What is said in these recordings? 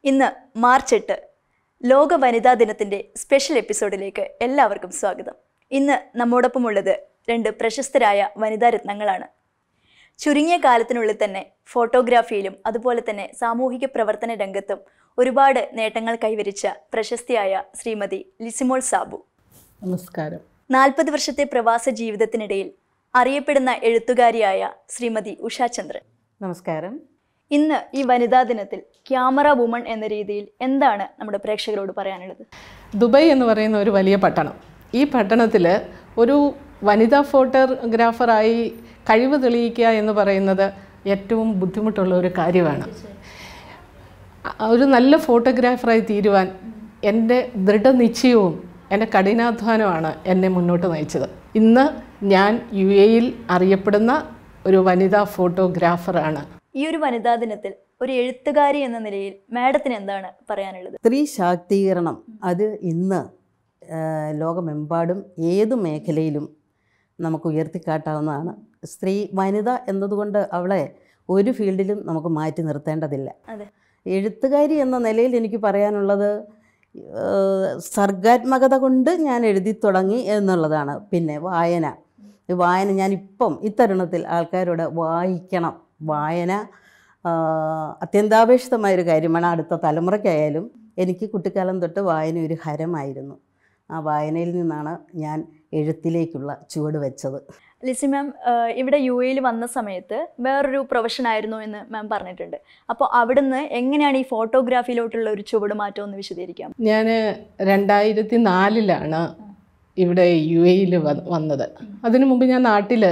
ഇന്ന് മാർച്ച് എട്ട് ലോക വനിതാ ദിനത്തിൻ്റെ സ്പെഷ്യൽ എപ്പിസോഡിലേക്ക് എല്ലാവർക്കും സ്വാഗതം ഇന്ന് നമ്മോടൊപ്പമുള്ളത് രണ്ട് പ്രശസ്തരായ വനിതാ രത്നങ്ങളാണ് ചുരുങ്ങിയ കാലത്തിനുള്ളിൽ തന്നെ ഫോട്ടോഗ്രാഫിയിലും അതുപോലെ തന്നെ സാമൂഹിക പ്രവർത്തന രംഗത്തും ഒരുപാട് നേട്ടങ്ങൾ കൈവരിച്ച പ്രശസ്തിയായ ശ്രീമതി ലിസിമോൾ സാബു നമസ്കാരം നാൽപ്പത് വർഷത്തെ പ്രവാസ ജീവിതത്തിനിടയിൽ അറിയപ്പെടുന്ന എഴുത്തുകാരിയായ ശ്രീമതി ഉഷാ ചന്ദ്രൻ നമസ്കാരം ഇന്ന് ഈ വനിതാ ദിനത്തിൽ ക്യാമറ വുമൺ എന്ന രീതിയിൽ എന്താണ് നമ്മുടെ പ്രേക്ഷകരോട് പറയാനുള്ളത് ദുബായ് എന്ന് പറയുന്ന ഒരു വലിയ പട്ടണം ഈ പട്ടണത്തിൽ ഒരു വനിതാ ഫോട്ടോഗ്രാഫറായി കഴിവ് തെളിയിക്കുക എന്ന് പറയുന്നത് ഏറ്റവും ബുദ്ധിമുട്ടുള്ള ഒരു കാര്യമാണ് അ- ഒരു നല്ല ഫോട്ടോഗ്രാഫറായി തീരുവാൻ എൻ്റെ ദൃഢനിശ്ചയവും എൻ്റെ കഠിനാധ്വാനമാണ് എന്നെ മുന്നോട്ട് നയിച്ചത് ഇന്ന് ഞാൻ യു എയിൽ അറിയപ്പെടുന്ന ഒരു വനിതാ ഫോട്ടോഗ്രാഫറാണ് ഈ ഒരു വനിതാ ദിനത്തിൽ ഒരു എഴുത്തുകാരി എന്ന നിലയിൽ മാഡത്തിന് എന്താണ് പറയാനുള്ളത് സ്ത്രീ ശാക്തീകരണം അത് ഇന്ന് ആ, ലോകമെമ്പാടും ഏത് മേഖലയിലും നമുക്ക് ഉയർത്തിക്കാട്ടാവുന്നതാണ് സ്ത്രീ വനിത എന്നതുകൊണ്ട് അവളെ ഒരു ഫീൽഡിലും നമുക്ക് മാറ്റി നിർത്തേണ്ടതില്ല അതെ എഴുത്തുകാരി എന്ന നിലയിൽ എനിക്ക് പറയാനുള്ളത് ആ, സർഗാത്മകത കൊണ്ട് ഞാൻ എഴുതി തുടങ്ങി എന്നുള്ളതാണ് പിന്നെ വായന ഈ വായന ഞാനിപ്പം ഇത്തരുണത്തിൽ ആൾക്കാരോട് വായിക്കണം വായന ആ, അത്യന്താപേക്ഷിതമായൊരു കാര്യമാണ് അടുത്ത തലമുറയ്ക്കായാലും എനിക്ക് കുട്ടിക്കാലം തൊട്ട് വായന ഒരു ഹരമായിരുന്നു ആ വായനയിൽ നിന്നാണ് ഞാൻ എഴുത്തിലേക്കുള്ള ചുവട് വെച്ചത് ലിസി മാം ആഹ് ഇവിടെ യു എയിൽ വന്ന സമയത്ത് വേറൊരു പ്രൊഫഷൻ ആയിരുന്നു എന്ന് മാം പറഞ്ഞിട്ടുണ്ട് അപ്പോൾ അവിടുന്ന് എങ്ങനെയാണ് ഈ ഫോട്ടോഗ്രാഫിയിലോട്ടുള്ള ഒരു ചുവട് മാറ്റം എന്ന് വിശദീകരിക്കാം ഞാൻ രണ്ടായിരത്തി നാലിലാണ് ഇവിടെ യു എയിൽ വന്നത് അതിനു മുമ്പ് ഞാൻ നാട്ടിൽ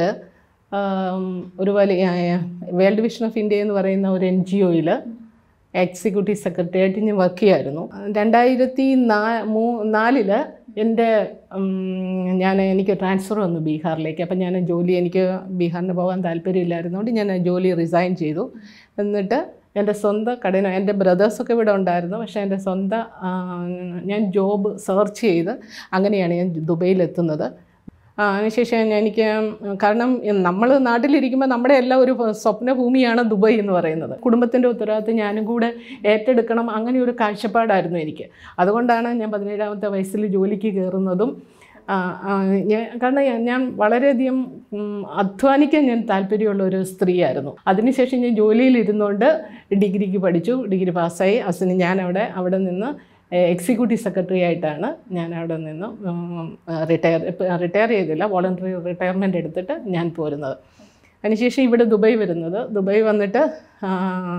ഒരു വലിയ വേൾഡ് വിഷൻ ഓഫ് ഇന്ത്യ എന്ന് പറയുന്ന ഒരു എൻ ജി ഒയിൽ എക്സിക്യൂട്ടീവ് സെക്രട്ടറിയായിട്ട് ഞാൻ വർക്ക് ചെയ്യായിരുന്നു രണ്ടായിരത്തി നാ മൂ നാലിൽ എൻ്റെ ഉം, ഞാൻ എനിക്ക് ട്രാൻസ്ഫർ വന്നു ബീഹാറിലേക്ക് അപ്പം ഞാൻ ജോലി എനിക്ക് ബീഹാറിന് പോകാൻ താല്പര്യമില്ലായിരുന്നുകൊണ്ട് ഞാൻ ജോലി റിസൈൻ ചെയ്തു എന്നിട്ട് എൻ്റെ സ്വന്തം കടന എൻ്റെ ബ്രദേഴ്സൊക്കെ ഇവിടെ ഉണ്ടായിരുന്നു പക്ഷേ എൻ്റെ സ്വന്തം ആ, ഞാൻ ജോബ് സെർച്ച് ചെയ്ത് അങ്ങനെയാണ് ഞാൻ ദുബൈയിലെത്തുന്നത് ആ, അതിനുശേഷം ഞാൻ എനിക്ക് കാരണം നമ്മൾ നാട്ടിലിരിക്കുമ്പോൾ നമ്മുടെ എല്ലാം ഒരു സ്വപ്ന ഭൂമിയാണ് ദുബായ് എന്ന് പറയുന്നത് കുടുംബത്തിൻ്റെ ഉത്തരവാദിത്തം ഞാനും കൂടെ ഏറ്റെടുക്കണം അങ്ങനെ ഒരു കാഴ്ചപ്പാടായിരുന്നു എനിക്ക് അതുകൊണ്ടാണ് ഞാൻ പതിനേഴാമത്തെ വയസ്സിൽ ജോലിക്ക് കയറുന്നതും ആ, ആ, ഞാൻ കാരണം ഞാൻ- ഞാൻ വളരെയധികം ഉം, അധ്വാനിക്കാൻ ഞാൻ താല്പര്യമുള്ള ഒരു സ്ത്രീയായിരുന്നു അതിനുശേഷം ഞാൻ ജോലിയിൽ ഇരുന്നുകൊണ്ട് ഡിഗ്രിക്ക് പഠിച്ചു ഡിഗ്രി പാസ്സായി അതിന് ഞാൻ അവിടെ അവിടെ നിന്ന് എക്സിക്യൂട്ടീവ് സെക്രട്ടറി ആയിട്ടാണ് ഞാൻ അവിടെ നിന്ന് റിട്ടയർ റിട്ടയർ ചെയ്തില്ല വോളണ്ടറി റിട്ടയർമെൻ്റ് എടുത്തിട്ട് ഞാൻ പോരുന്നത് അതിനുശേഷം ഇവിടെ ദുബായ് വരുന്നത് ദുബായ് വന്നിട്ട് ആ,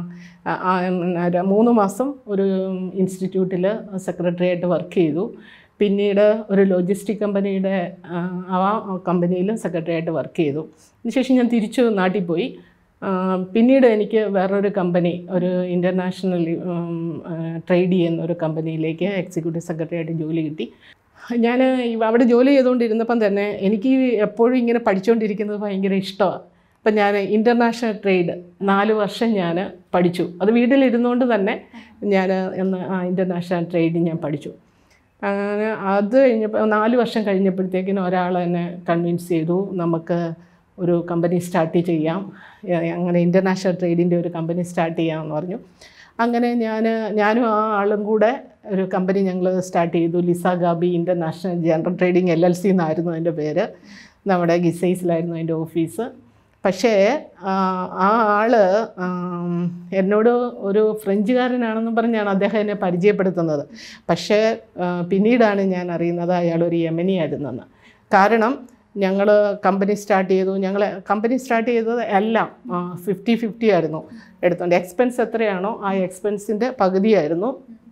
ആ, ആ, മൂന്ന് മാസം ഒരു ഇൻസ്റ്റിറ്റ്യൂട്ടിൽ സെക്രട്ടറി ആയിട്ട് വർക്ക് ചെയ്തു പിന്നീട് ഒരു ലോജിസ്റ്റിക് കമ്പനിയുടെ ആ, ആ കമ്പനിയിലും സെക്രട്ടറി ആയിട്ട് വർക്ക് ചെയ്തു അതിനുശേഷം ഞാൻ തിരിച്ചു നാട്ടിൽ പോയി ആ, പിന്നീട് എനിക്ക് വേറൊരു കമ്പനി ഒരു ഇൻ്റർനാഷണൽ ട്രേഡ് ചെയ്യുന്ന ഒരു കമ്പനിയിലേക്ക് എക്സിക്യൂട്ടീവ് സെക്രട്ടറി ആയിട്ട് ജോലി കിട്ടി ഞാൻ അവിടെ ജോലി ചെയ്തുകൊണ്ടിരുന്നപ്പം തന്നെ എനിക്ക് എപ്പോഴും ഇങ്ങനെ പഠിച്ചുകൊണ്ടിരിക്കുന്നത് ഭയങ്കര ഇഷ്ടമാണ് അപ്പം ഞാൻ ഇൻ്റർനാഷണൽ ട്രേഡ് നാല് വർഷം ഞാൻ പഠിച്ചു അത് വീട്ടിലിരുന്നുകൊണ്ട് തന്നെ ഞാൻ എന്ന് ഇൻ്റർനാഷണൽ ട്രേഡ് ഞാൻ പഠിച്ചു അങ്ങനെ അത് കഴിഞ്ഞപ്പോൾ നാല് വർഷം കഴിഞ്ഞപ്പോഴത്തേക്കിനും ഒരാൾ എന്നെ കൺവിൻസ് ചെയ്തു നമുക്ക് ഒരു കമ്പനി സ്റ്റാർട്ട് ചെയ്യാം ഏ, അങ്ങനെ ഇൻ്റർനാഷണൽ ട്രേഡിൻ്റെ ഒരു കമ്പനി സ്റ്റാർട്ട് ചെയ്യാമെന്ന് പറഞ്ഞു അങ്ങനെ ഞാൻ ഞാനും ആ ആളും കൂടെ ഒരു കമ്പനി ഞങ്ങൾ സ്റ്റാർട്ട് ചെയ്തു Lisa Gabi international general trading L L C എന്നായിരുന്നു അതിൻ്റെ പേര് നമ്മുടെ ഗിസൈസിലായിരുന്നു അതിൻ്റെ ഓഫീസ് പക്ഷേ ആ ആ ആള് ആം, എന്നോട് ഒരു ഫ്രഞ്ചുകാരനാണെന്ന് പറഞ്ഞാണ് അദ്ദേഹം എന്നെ പരിചയപ്പെടുത്തുന്നത് പക്ഷേ ആ, പിന്നീടാണ് ഞാൻ അറിയുന്നത് അയാൾ ഒരു യമനി ആയിരുന്നെന്ന് കാരണം ഞങ്ങൾ കമ്പനി സ്റ്റാർട്ട് ചെയ്തു ഞങ്ങൾ കമ്പനി സ്റ്റാർട്ട് ചെയ്തത് എല്ലാം ഫിഫ്റ്റി ഫിഫ്റ്റി ആയിരുന്നു എടുത്തോണ്ട് എക്സ്പെൻസ് എത്രയാണോ ആ എക്സ്പെൻസിൻ്റെ പകുതിയായിരുന്നു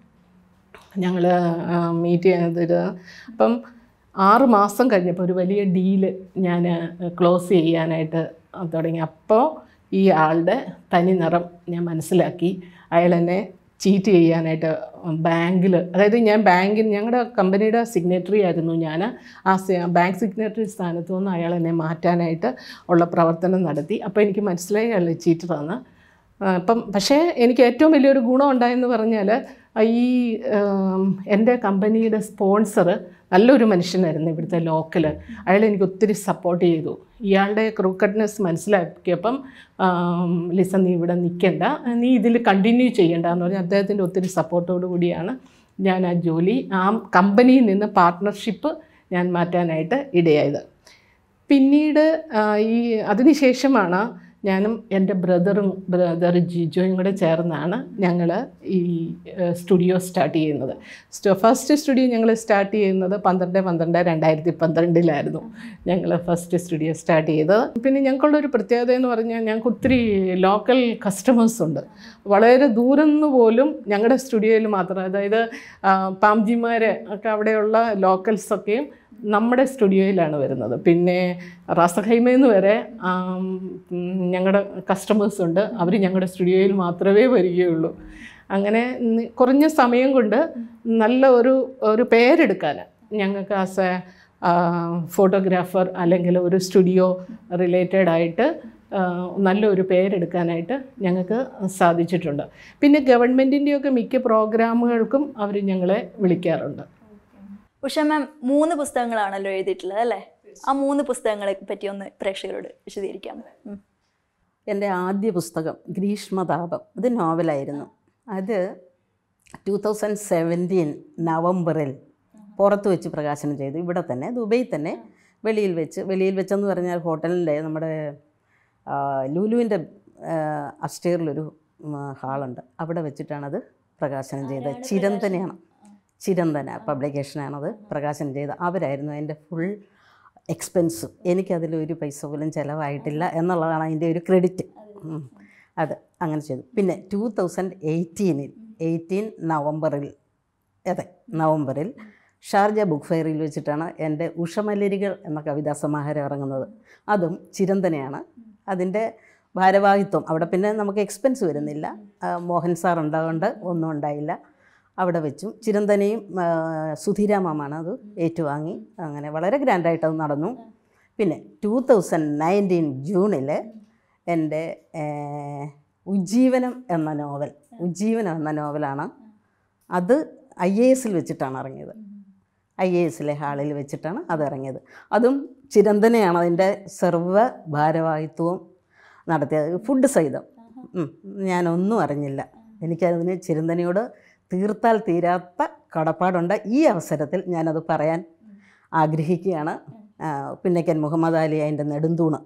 ഞങ്ങൾ മീറ്റ് ചെയ്തത് അപ്പം ആറ് മാസം കഴിഞ്ഞപ്പോൾ ഒരു വലിയ ഡീല് ഞാൻ ക്ലോസ് ചെയ്യാനായിട്ട് തുടങ്ങി അപ്പോൾ ഈ ആളുടെ തനി നിറം ഞാൻ മനസ്സിലാക്കി അയാൾ എന്നെ ചീറ്റ് ചെയ്യാനായിട്ട് ബാങ്കിൽ അതായത് ഞാൻ ബാങ്കിൽ ഞങ്ങളുടെ കമ്പനിയുടെ സിഗ്നറ്ററി ആയിരുന്നു ഞാൻ ആ സി- ബാങ്ക് സിഗ്നറ്ററി സ്ഥാനത്തു നിന്ന് അയാൾ എന്നെ മാറ്റാനായിട്ട് ഉള്ള പ്രവർത്തനം നടത്തി അപ്പോൾ എനിക്ക് മനസ്സിലായി അയാൾ ചീറ്ററാണ് ആ, അപ്പം പക്ഷേ എനിക്ക് ഏറ്റവും വലിയൊരു ഗുണം ഉണ്ടായെന്ന് പറഞ്ഞാൽ ഈ ഉം, എൻ്റെ കമ്പനിയുടെ സ്പോൺസർ നല്ലൊരു മനുഷ്യനായിരുന്നു ഇവിടുത്തെ ലോക്കൽ അയാൾ എനിക്ക് ഒത്തിരി സപ്പോർട്ട് ചെയ്തു ഇയാളുടെ ക്രൂക്കറ്റ്നെസ് മനസ്സിലാക്കിയപ്പം ആം, ലിസ നീ ഇവിടെ നിൽക്കണ്ട നീ ഇതിൽ കണ്ടിന്യൂ ചെയ്യണ്ട എന്ന് പറഞ്ഞാൽ അദ്ദേഹത്തിൻ്റെ ഒത്തിരി സപ്പോർട്ടോടു കൂടിയാണ് ഞാൻ ആ ജോലി ആ കമ്പനിയിൽ നിന്ന് പാർട്ട്ണർഷിപ്പ് ഞാൻ മാറ്റാനായിട്ട് ഇടയായത് പിന്നീട് ആ, ഈ അതിനുശേഷമാണ് ഞാനും എൻ്റെ ബ്രദറും ബ്രദർ ജിജോയും കൂടെ ചേർന്നാണ് ഞങ്ങൾ ഈ സ്റ്റുഡിയോ സ്റ്റാർട്ട് ചെയ്യുന്നത് സ്റ്റ- ഫസ്റ്റ് സ്റ്റുഡിയോ ഞങ്ങൾ സ്റ്റാർട്ട് ചെയ്യുന്നത് പന്ത്രണ്ട് പന്ത്രണ്ട് രണ്ടായിരത്തി പന്ത്രണ്ടിലായിരുന്നു ഞങ്ങൾ ഫസ്റ്റ് സ്റ്റുഡിയോ സ്റ്റാർട്ട് ചെയ്തത് പിന്നെ ഞങ്ങൾക്കുള്ളൊരു പ്രത്യേകത എന്ന് പറഞ്ഞാൽ ഞങ്ങൾക്ക് ഒത്തിരി ലോക്കൽ കസ്റ്റമേഴ്സ് ഉണ്ട് വളരെ ദൂരം നിന്ന് പോലും ഞങ്ങളുടെ സ്റ്റുഡിയോയിൽ മാത്രം അതായത് ആ, പാംജിമാര് ഒക്കെ അവിടെയുള്ള ലോക്കൽസൊക്കെയും നമ്മുടെ സ്റ്റുഡിയോയിലാണ് വരുന്നത് പിന്നെ റാസഖൈമയിൽ നിന്ന് വരെ ആം, ഉം, ഞങ്ങളുടെ കസ്റ്റമേഴ്സ് ഉണ്ട് അവർ ഞങ്ങളുടെ സ്റ്റുഡിയോയിൽ മാത്രമേ വരികയുള്ളൂ അങ്ങനെ നി- കുറഞ്ഞ സമയം കൊണ്ട് നല്ല ഒരു ഒരു പേരെടുക്കാൻ ഞങ്ങൾക്ക് ആസ് എ ഫോട്ടോഗ്രാഫർ അല്ലെങ്കിൽ ഒരു സ്റ്റുഡിയോ റിലേറ്റഡ് ആയിട്ട് ആ, നല്ലൊരു പേരെടുക്കാനായിട്ട് ഞങ്ങൾക്ക് സാധിച്ചിട്ടുണ്ട് പിന്നെ ഗവൺമെൻറ്റിൻ്റെയൊക്കെ മിക്ക പ്രോഗ്രാമുകൾക്കും അവർ ഞങ്ങളെ വിളിക്കാറുണ്ട് ഉഷ മാം മൂന്ന് പുസ്തകങ്ങളാണല്ലോ എഴുതിയിട്ടുള്ളത് അല്ലേ ആ മൂന്ന് പുസ്തകങ്ങളെ പറ്റി ഒന്ന് പ്രേക്ഷകരോട് വിശദീകരിക്കാമോ ഉം. എൻ്റെ ആദ്യ പുസ്തകം ഗ്രീഷ്മതാപം ഇത് നോവലായിരുന്നു അത് ടു തൗസൻഡ് സെവൻറ്റീൻ നവംബറിൽ പുറത്ത് വെച്ച് പ്രകാശനം ചെയ്തു ഇവിടെ തന്നെ ദുബൈയിൽ തന്നെ വെളിയിൽ വെച്ച് വെളിയിൽ വെച്ചെന്ന് പറഞ്ഞാൽ ഹോട്ടലിൻ്റെ നമ്മുടെ ആ, ലുലുവിൻ്റെ അസ്റ്റേറിലൊരു ഉം, ഹാളുണ്ട് അവിടെ വെച്ചിട്ടാണത് പ്രകാശനം ചെയ്തത് ചിരന്തനയാണ് ചിരന്തന പബ്ലിക്കേഷനാണത് പ്രകാശനം ചെയ്തത് അവരായിരുന്നു അതിൻ്റെ ഫുൾ എക്സ്പെൻസ് എനിക്കതിലൊരു പൈസ പോലും ചിലവായിട്ടില്ല എന്നുള്ളതാണ് അതിൻ്റെ ഒരു ക്രെഡിറ്റ് അത് അങ്ങനെ ചെയ്തു പിന്നെ ടു തൗസൻഡ് എയ്റ്റീനിൽ എയ്റ്റീൻ നവംബറിൽ അതെ നവംബറിൽ ഷാർജ ബുക്ക് ഫെയറിൽ വെച്ചിട്ടാണ് എൻ്റെ ഉഷമല്ലരികൾ എന്ന കവിതാ സമാഹാരം ഇറങ്ങുന്നത് അതും ചിരന്തനയാണ് അതിൻ്റെ ഭാരവാഹിത്വം അവിടെ പിന്നെ നമുക്ക് എക്സ്പെൻസ് വരുന്നില്ല ആ, മോഹൻ സാർ ഉണ്ടാകൊണ്ട് ഒന്നും ഉണ്ടായില്ല അവിടെ വെച്ചും ചിരന്തനയും ആ, സുധീരാമമാണ് അത് ഏറ്റുവാങ്ങി അങ്ങനെ വളരെ ഗ്രാൻഡായിട്ട് അത് നടന്നു പിന്നെ ടു തൗസൻഡ് നയൻറ്റീൻ ജൂണിൽ എൻ്റെ ഏർ, ഉജ്ജീവനം എന്ന നോവൽ ഉജ്ജീവനം എന്ന നോവലാണ് അത് ഐ എ എസിൽ വെച്ചിട്ടാണ് ഇറങ്ങിയത് ഐ എ എസിലെ ഹാളിൽ വെച്ചിട്ടാണ് അത് ഇറങ്ങിയത് അതും ചിരന്തനയാണ് അതിൻ്റെ സർവ്വ ഭാരവാഹിത്വവും നടത്തിയത് ഫുഡ് സഹിതം ഉം. ഞാനൊന്നും അറിഞ്ഞില്ല എനിക്കതിന് ചിരന്തനയോട് തീർത്താൽ തീരാത്ത കടപ്പാടുണ്ട് ഈ അവസരത്തിൽ ഞാനത് പറയാൻ ആഗ്രഹിക്കുകയാണ് ആ, പിന്നക്കൻ മുഹമ്മദ് അലി അതിൻ്റെ നെടുന്തൂണ്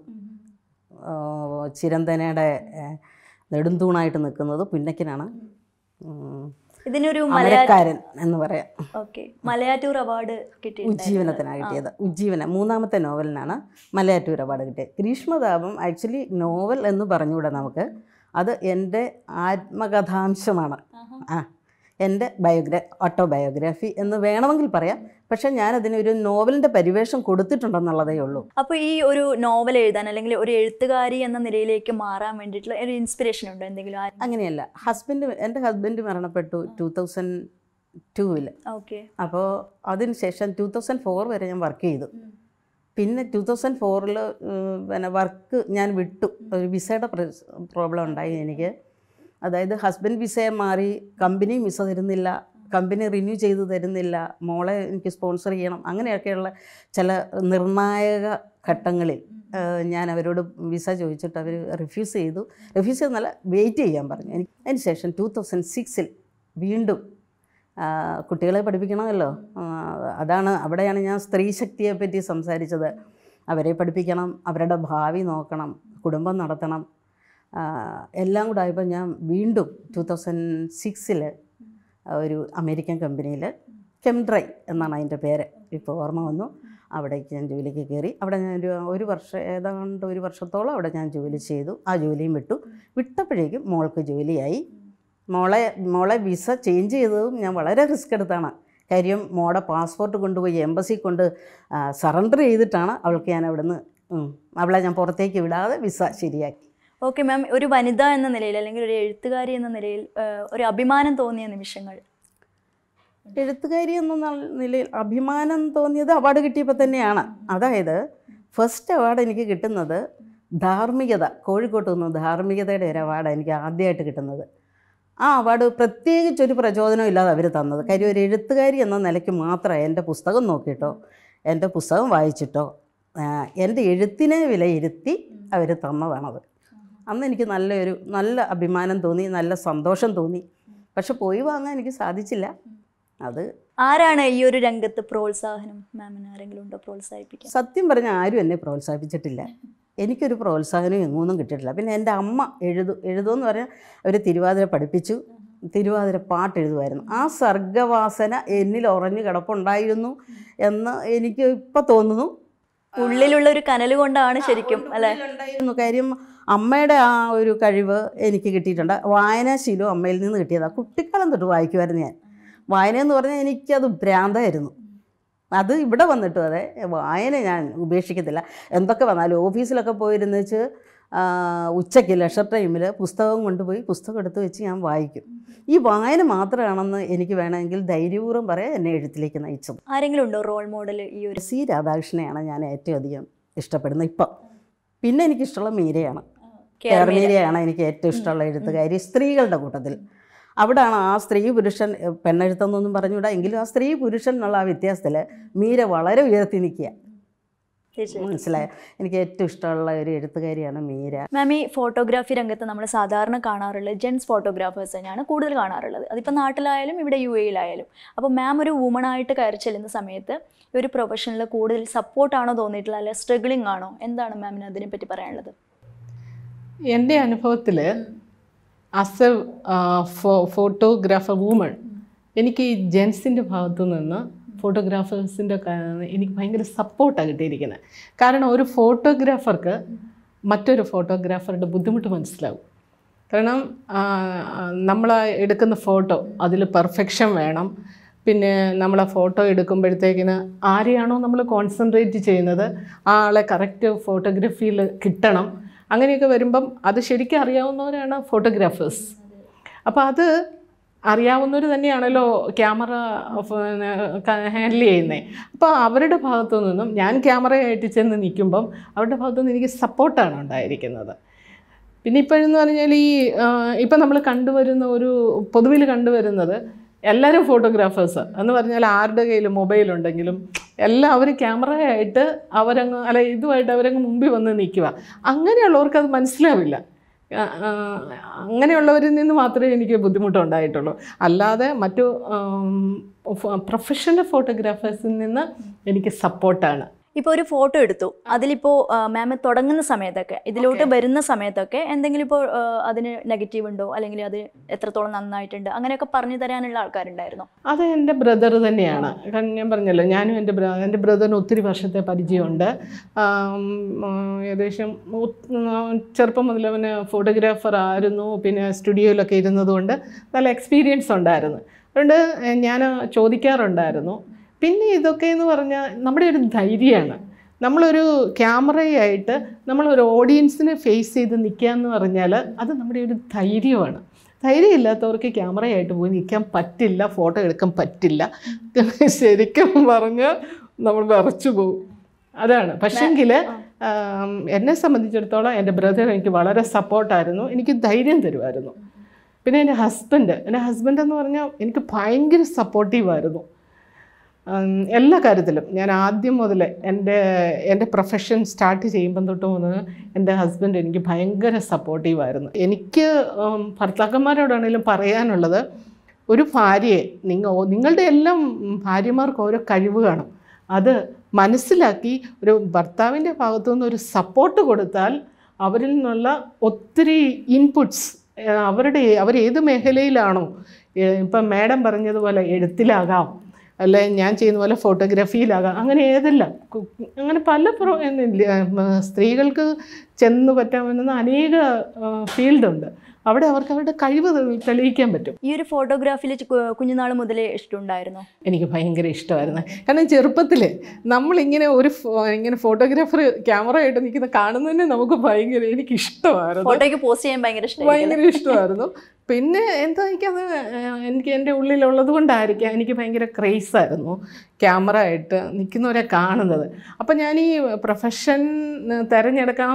ആ, ചിരന്തനയുടെ ഏ, നെടുന്തൂണായിട്ട് നിൽക്കുന്നത് പുന്നക്കനാണ് ഉം. ഇതിനൊരു മലയാള അമരക്കാരൻ എന്ന് പറയാം ഓക്കെ മലയാറ്റൂർ അവാർഡ് കിട്ടിയിട്ടുണ്ട് ഉജ്ജീവനത്തിനാണ് കിട്ടിയത് ഉജ്ജീവനം മൂന്നാമത്തെ നോവലിനാണ് മലയാറ്റൂർ അവാർഡ് കിട്ടിയത് ഗ്രീഷ്മതാപം ആക്ച്വലി നോവൽ എന്ന് പറഞ്ഞുകൂടെ നമുക്ക് അത് എൻ്റെ ആത്മകഥാംശമാണ് ആ എൻ്റെ ബയോഗ്രാ ഓട്ടോബയോഗ്രാഫി എന്ന് വേണമെങ്കിൽ പറയാം പക്ഷേ ഞാനതിനൊരു നോവലിൻ്റെ പരിവേഷം കൊടുത്തിട്ടുണ്ടെന്നുള്ളതേ ഉള്ളൂ അപ്പോൾ ഈ ഒരു നോവൽ എഴുതാൻ അല്ലെങ്കിൽ ഒരു എഴുത്തുകാരി എന്ന നിലയിലേക്ക് മാറാൻ വേണ്ടിയിട്ടുള്ള ഒരു ഇൻസ്പിറേഷൻ ഉണ്ടോ എന്തെങ്കിലും അങ്ങനെയല്ല ഹസ്ബൻഡ് എൻ്റെ ഹസ്ബൻഡ് മരണപ്പെട്ടു ടൂ തൗസൻഡ് ടൂവിൽ ഓക്കെ അപ്പോൾ അതിന് ശേഷം ടൂ തൗസൻഡ് ഫോർ വരെ ഞാൻ വർക്ക് ചെയ്തു പിന്നെ ടൂ തൗസൻഡ് ഫോറിൽ പിന്നെ വർക്ക് ഞാൻ വിട്ടു ഒരു വിസയുടെ പ്രോബ്ലം ഉണ്ടായി എനിക്ക് അതായത് ഹസ്ബൻഡ് വിസയെ മാറി കമ്പനി വിസ തരുന്നില്ല കമ്പനി റിന്യൂ ചെയ്ത് തരുന്നില്ല മോളെ എനിക്ക് സ്പോൺസർ ചെയ്യണം അങ്ങനെയൊക്കെയുള്ള ചില നിർണായക ഘട്ടങ്ങളിൽ ഏഹ്, ഞാൻ അവരോട് വിസ ചോദിച്ചിട്ട് അവർ റിഫ്യൂസ് ചെയ്തു റിഫ്യൂസ് ചെയ്തെന്നല്ല വെയിറ്റ് ചെയ്യാൻ പറഞ്ഞു എനിക്ക് അതിന് ശേഷം ടൂ തൗസൻഡ് സിക്സിൽ വീണ്ടും ആ, കുട്ടികളെ പഠിപ്പിക്കണമല്ലോ ആ, അതാണ് അവിടെയാണ് ഞാൻ സ്ത്രീ ശക്തിയെ പറ്റി സംസാരിച്ചത് അവരെ പഠിപ്പിക്കണം അവരുടെ ഭാവി നോക്കണം കുടുംബം നടത്തണം ആ, എല്ലാം കൂടെ ആയപ്പോൾ ഞാൻ വീണ്ടും ടു തൗസൻഡ് സിക്സിൽ ഒരു അമേരിക്കൻ കമ്പനിയിൽ കെംഡ്രൈ എന്നാണ് അതിൻ്റെ പേര് ഇപ്പോൾ ഓർമ്മ വന്നു അവിടേക്ക് ഞാൻ ജോലിക്ക് കയറി അവിടെ ഞാൻ ഒരു ഒരു വർഷം ഏതാണ്ട് ഒരു വർഷത്തോളം അവിടെ ഞാൻ ജോലി ചെയ്തു ആ ജോലിയും വിട്ടു വിട്ടപ്പോഴേക്കും മോൾക്ക് ജോലിയായി മോളെ മോളെ വിസ ചേഞ്ച് ചെയ്തതും ഞാൻ വളരെ റിസ്ക് എടുത്താണ് കാര്യം മോളെ പാസ്പോർട്ട് കൊണ്ടുപോയി എംബസി കൊണ്ട് സറണ്ടർ ചെയ്തിട്ടാണ് അവൾക്ക് ഞാൻ അവിടുന്ന് ഉം, അവളെ ഞാൻ പുറത്തേക്ക് വിടാതെ വിസ ശരിയാക്കി ഓക്കെ മാം ഒരു വനിത എന്ന നിലയിൽ അല്ലെങ്കിൽ ഒരു എഴുത്തുകാരി എന്ന നിലയിൽ ആ, ഒരു അഭിമാനം തോന്നിയ നിമിഷങ്ങൾ എഴുത്തുകാരി എന്ന ന- നിലയിൽ അഭിമാനം തോന്നിയത് അവാർഡ് കിട്ടിയപ്പോൾ തന്നെയാണ് അതായത് ഫസ്റ്റ് അവാർഡ് എനിക്ക് കിട്ടുന്നത് ധാർമ്മികത കോഴിക്കോട്ട് നിന്ന് ധാർമ്മികതയുടെ ഒരു അവാർഡ് എനിക്ക് ആദ്യമായിട്ട് കിട്ടുന്നത് ആ അവാർഡ് പ്രത്യേകിച്ച് ഒരു പ്രചോദനം ഇല്ലാതെ അവർ തന്നത് കാര്യം ഒരു എഴുത്തുകാരി എന്ന നിലയ്ക്ക് മാത്രമേ എൻ്റെ പുസ്തകം നോക്കിയിട്ടോ എൻ്റെ പുസ്തകം വായിച്ചിട്ടോ ആ, എൻ്റെ എഴുത്തിനെ വിലയിരുത്തി അവർ തന്നതാണത് അന്ന് എനിക്ക് നല്ലൊരു നല്ല അഭിമാനം തോന്നി നല്ല സന്തോഷം തോന്നി പക്ഷെ പോയി വാങ്ങാൻ എനിക്ക് സാധിച്ചില്ല അത് ആരാണ് ഈ ഒരു രംഗത്ത് പ്രോത്സാഹനം മാമിന് ആരെങ്കിലും ഉണ്ടോ പ്രോത്സാഹിപ്പിക്കാൻ സത്യം പറഞ്ഞ ആരും എന്നെ പ്രോത്സാഹിപ്പിച്ചിട്ടില്ല എനിക്കൊരു പ്രോത്സാഹനം എങ്ങൊന്നും കിട്ടിയിട്ടില്ല പിന്നെ എൻ്റെ അമ്മ എഴുതു എഴുതുമെന്ന് പറഞ്ഞാൽ അവർ തിരുവാതിര പഠിപ്പിച്ചു തിരുവാതിര പാട്ട് എഴുതുമായിരുന്നു ആ സർഗവാസന എന്നിൽ ഉറഞ്ഞു കിടപ്പുണ്ടായിരുന്നു എന്ന് എനിക്ക് ഇപ്പം തോന്നുന്നു ഉള്ളിലുള്ള ഒരു കനൽ കൊണ്ടാണ് ശരിക്കും അല്ലെ ഉണ്ടായിരുന്നു കാര്യം അമ്മയുടെ ആ ഒരു കഴിവ് എനിക്ക് കിട്ടിയിട്ടുണ്ട് വായനാശീലവും അമ്മയിൽ നിന്ന് കിട്ടിയതാണ് കുട്ടിക്കാലം തൊട്ട് വായിക്കുമായിരുന്നു ഞാൻ വായന എന്ന് പറഞ്ഞാൽ എനിക്കത് ഭ്രാന്തായിരുന്നു അത് ഇവിടെ വന്നിട്ടും അതെ വായന ഞാൻ ഉപേക്ഷിക്കത്തില്ല എന്തൊക്കെ വന്നാലും ഓഫീസിലൊക്കെ പോയിരുന്ന് വെച്ച് ആ, ഉച്ചയ്ക്ക് ലെഷർ ടൈമിൽ പുസ്തകം കൊണ്ടുപോയി പുസ്തകം എടുത്ത് വെച്ച് ഞാൻ വായിക്കും ഈ വായന മാത്രമാണെന്ന് എനിക്ക് വേണമെങ്കിൽ ധൈര്യപൂർവ്വം പറയാം എന്നെ എഴുത്തിലേക്ക് നയിച്ചത് ആരെങ്കിലും ഉണ്ടോ റോൾ മോഡൽ ഈ ഒരു സി രാധാകൃഷ്ണനെയാണ് ഞാൻ ഏറ്റവും അധികം ഇഷ്ടപ്പെടുന്നത് ഇപ്പം പിന്നെ എനിക്കിഷ്ടമുള്ള മീരയാണ് കേരളീയ- കേരളീയയാണ് എനിക്ക് ഏറ്റവും ഇഷ്ടമുള്ള എഴുത്തുകാരി സ്ത്രീകളുടെ കൂട്ടത്തിൽ അവിടാണ് ആ സ്ത്രീ പുരുഷൻ എഹ്, പെണ്ണെഴുത്തെന്നൊന്നും പറഞ്ഞുകൂടാ എങ്കിലും ആ സ്ത്രീ പുരുഷൻ എന്നുള്ള ആ വ്യത്യാസത്തിൽ മീര വളരെ ഉയർത്തി നിൽക്കുക തീർച്ചയായും മനസ്സിലായോ എനിക്ക് ഏറ്റവും ഇഷ്ടമുള്ള ഒരു എഴുത്തുകാരിയാണ് മീര മാം ഈ ഫോട്ടോഗ്രാഫി രംഗത്ത് നമ്മൾ സാധാരണ കാണാറുള്ളത് ജെൻസ് ഫോട്ടോഗ്രാഫേഴ്സ് തന്നെയാണ് കൂടുതൽ കാണാറുള്ളത് അതിപ്പോൾ നാട്ടിലായാലും ഇവിടെ യു എയിലായാലും അപ്പോൾ മാം ഒരു വുമൺ ആയിട്ട് കയറി ചെല്ലുന്ന സമയത്ത് ഈ ഒരു പ്രൊഫഷനിൽ കൂടുതൽ സപ്പോർട്ടാണോ തോന്നിയിട്ടുള്ളത് അല്ലെ സ്ട്രഗിളിംഗ് ആണോ എന്താണ് മാമിന് അതിനെപ്പറ്റി പറയാനുള്ളത് എൻ്റെ അനുഭവത്തിൽ ആസ് എ ഫോട്ടോഗ്രാഫർ വുമൺ എനിക്ക് ഈ ജെൻസിൻ്റെ ഭാഗത്തു നിന്ന് ഫോട്ടോഗ്രാഫേഴ്സിൻ്റെ എനിക്ക് ഭയങ്കര സപ്പോർട്ടാണ് കിട്ടിയിരിക്കുന്നത് കാരണം ഒരു ഫോട്ടോഗ്രാഫർക്ക് മറ്റൊരു ഫോട്ടോഗ്രാഫറുടെ ബുദ്ധിമുട്ട് മനസ്സിലാവും കാരണം നമ്മൾ എടുക്കുന്ന ഫോട്ടോ അതിൽ പെർഫെക്ഷൻ വേണം പിന്നെ നമ്മൾ ആ ഫോട്ടോ എടുക്കുമ്പോഴത്തേക്കിന് ആരെയാണോ നമ്മൾ കോൺസെൻട്രേറ്റ് ചെയ്യുന്നത് ആ ആളെ കറക്റ്റ് ഫോട്ടോഗ്രാഫിയിൽ കിട്ടണം അങ്ങനെയൊക്കെ വരുമ്പം അത് ശരിക്കും അറിയാവുന്നവരാണ് ഫോട്ടോഗ്രാഫേഴ്സ് അപ്പോൾ അത് അറിയാവുന്നവർ തന്നെയാണല്ലോ ക്യാമറ ഹാൻഡിൽ ചെയ്യുന്നത് അപ്പോൾ അവരുടെ ഭാഗത്തു നിന്നും ഞാൻ ക്യാമറയായിട്ട് ചെന്ന് നിൽക്കുമ്പം അവരുടെ ഭാഗത്തു നിന്ന് എനിക്ക് സപ്പോർട്ടാണ് ഉണ്ടായിരിക്കുന്നത് പിന്നെ ഇപ്പോഴെന്ന് പറഞ്ഞാൽ ഈ ഇപ്പം നമ്മൾ കണ്ടുവരുന്ന ഒരു പൊതുവിൽ കണ്ടുവരുന്നത് എല്ലാവരും ഫോട്ടോഗ്രാഫേഴ്സ് എന്ന് പറഞ്ഞാൽ ആരുടെ കയ്യിൽ മൊബൈൽ ഉണ്ടെങ്കിലും എല്ലാവരും ക്യാമറയായിട്ട് അവരങ്ങ് അല്ല ഇതുമായിട്ട് അവരങ്ങ് മുമ്പിൽ വന്ന് നിൽക്കുക അങ്ങനെയുള്ളവർക്ക് അത് മനസ്സിലാവില്ല ആ, ആ, അങ്ങനെയുള്ളവരിൽ നിന്ന് മാത്രമേ എനിക്ക് ബുദ്ധിമുട്ടുണ്ടായിട്ടുള്ളൂ അല്ലാതെ മറ്റു പ്രൊഫഷണൽ ഫോട്ടോഗ്രാഫേഴ്സിൽ നിന്ന് എനിക്ക് സപ്പോർട്ടാണ് ഇപ്പോൾ ഒരു ഫോട്ടോ എടുത്തു അതിലിപ്പോൾ മാം തുടങ്ങുന്ന സമയത്തൊക്കെ ഇതിലോട്ട് വരുന്ന സമയത്തൊക്കെ എന്തെങ്കിലും ഇപ്പോൾ ആ, അതിന് നെഗറ്റീവ് ഉണ്ടോ അല്ലെങ്കിൽ അത് എത്രത്തോളം നന്നായിട്ടുണ്ട് അങ്ങനെയൊക്കെ പറഞ്ഞു തരാനുള്ള ആൾക്കാരുണ്ടായിരുന്നോ അത് എൻ്റെ ബ്രദർ തന്നെയാണ് കാരണം ഞാൻ പറഞ്ഞല്ലോ ഞാനും എൻ്റെ ബ്ര എൻ്റെ ബ്രദറിന് ഒത്തിരി വർഷത്തെ പരിചയമുണ്ട് ആം, ആ, ഏകദേശം ഒത്ത്- ആ, ചെറുപ്പം മുതൽ അവന് ഫോട്ടോഗ്രാഫർ ആയിരുന്നു പിന്നെ സ്റ്റുഡിയോയിലൊക്കെ ഇരുന്നതുകൊണ്ട് നല്ല എക്സ്പീരിയൻസ് ഉണ്ടായിരുന്നു അതുകൊണ്ട് ഞാൻ ചോദിക്കാറുണ്ടായിരുന്നു പിന്നെ ഇതൊക്കെ എന്ന് പറഞ്ഞാൽ നമ്മുടെ ഒരു ധൈര്യമാണ് നമ്മളൊരു ക്യാമറയായിട്ട് നമ്മളൊരു ഓഡിയൻസിനെ ഫേസ് ചെയ്ത് നിൽക്കുക എന്ന് പറഞ്ഞാൽ അത് നമ്മുടെ ഒരു ധൈര്യമാണ് ധൈര്യമില്ലാത്തവർക്ക് ക്യാമറയായിട്ട് പോയി നിൽക്കാൻ പറ്റില്ല ഫോട്ടോ എടുക്കാൻ പറ്റില്ല ശരിക്കും പറഞ്ഞാൽ നമ്മൾ വിറച്ചു പോകും അതാണ് പക്ഷെങ്കിൽ എന്നെ സംബന്ധിച്ചിടത്തോളം എൻ്റെ ബ്രദർ എനിക്ക് വളരെ സപ്പോർട്ടായിരുന്നു എനിക്ക് ധൈര്യം തരുമായിരുന്നു പിന്നെ എൻ്റെ ഹസ്ബൻഡ് എൻ്റെ ഹസ്ബൻഡ് എന്ന് പറഞ്ഞാൽ എനിക്ക് ഭയങ്കര സപ്പോർട്ടീവായിരുന്നു ഉം, എല്ലാ കാര്യത്തിലും ഞാൻ ആദ്യം മുതൽ എൻ്റെ എൻ്റെ പ്രൊഫഷൻ സ്റ്റാർട്ട് ചെയ്യുമ്പം തൊട്ട് മുതൽ എൻ്റെ ഹസ്ബൻഡ് എനിക്ക് ഭയങ്കര സപ്പോർട്ടീവായിരുന്നു എനിക്ക് ഉം, ഭർത്താക്കന്മാരോടാണെങ്കിലും പറയാനുള്ളത് ഒരു ഭാര്യയെ നിങ്ങൾ നിങ്ങളുടെ എല്ലാം ഉം, ഭാര്യമാർക്ക് ഓരോ കഴിവ് കാണും അത് മനസ്സിലാക്കി ഒരു ഭർത്താവിൻ്റെ ഭാഗത്തു നിന്ന് ഒരു സപ്പോർട്ട് കൊടുത്താൽ അവരിൽ നിന്നുള്ള ഒത്തിരി ഇൻപുട്സ് അവരുടെ അവർ ഏത് മേഖലയിലാണോ ഏഹ് ഇപ്പം മാഡം പറഞ്ഞതുപോലെ എഴുത്തിലാകാം അല്ലെ ഞാൻ ചെയ്യുന്ന പോലെ ഫോട്ടോഗ്രാഫിയിലാകാം അങ്ങനെ ഏതെല്ലാം കു- അങ്ങനെ പല പ്രോ എന്നില്ല ഉം, സ്ത്രീകൾക്ക് ചെന്ന് പറ്റാവുന്ന അനേക ഫീൽഡുണ്ട് അവിടെ അവർക്ക് അവരുടെ കഴിവ് തെളി- തെളിയിക്കാൻ പറ്റും ഈ ഒരു ഫോട്ടോഗ്രാഫിയിൽ കുഞ്ഞുനാൾ മുതലേ ഇഷ്ടമുണ്ടായിരുന്നോ എനിക്ക് ഭയങ്കര ഇഷ്ടമായിരുന്നു കാരണം ചെറുപ്പത്തിൽ നമ്മളിങ്ങനെ ഒരു ഫോ- ഇങ്ങനെ ഫോട്ടോഗ്രാഫർ ക്യാമറ ആയിട്ട് നിൽക്കുന്ന കാണുന്നതന്നെ നമുക്ക് ഭയങ്കര എനിക്ക് ഇഷ്ടമായിരുന്നു ഫോട്ടോയ്ക്ക് പോസ്റ്റ് ചെയ്യാൻ ഭയങ്കര ഇഷ്ടമായിരിക്കും ഭയങ്കര ഇഷ്ടമായിരുന്നു പിന്നെ എന്താ എനിക്കത് ഏഹ്, എനിക്ക് എൻ്റെ ഉള്ളിലുള്ളത് കൊണ്ടായിരിക്കാം എനിക്ക് ഭയങ്കര ക്രേസ് ആയിരുന്നു ക്യാമറ ആയിട്ട് നിൽക്കുന്നവരെ കാണുന്നത് അപ്പം ഞാൻ ഈ പ്രൊഫഷൻ തിരഞ്ഞെടുക്കാൻ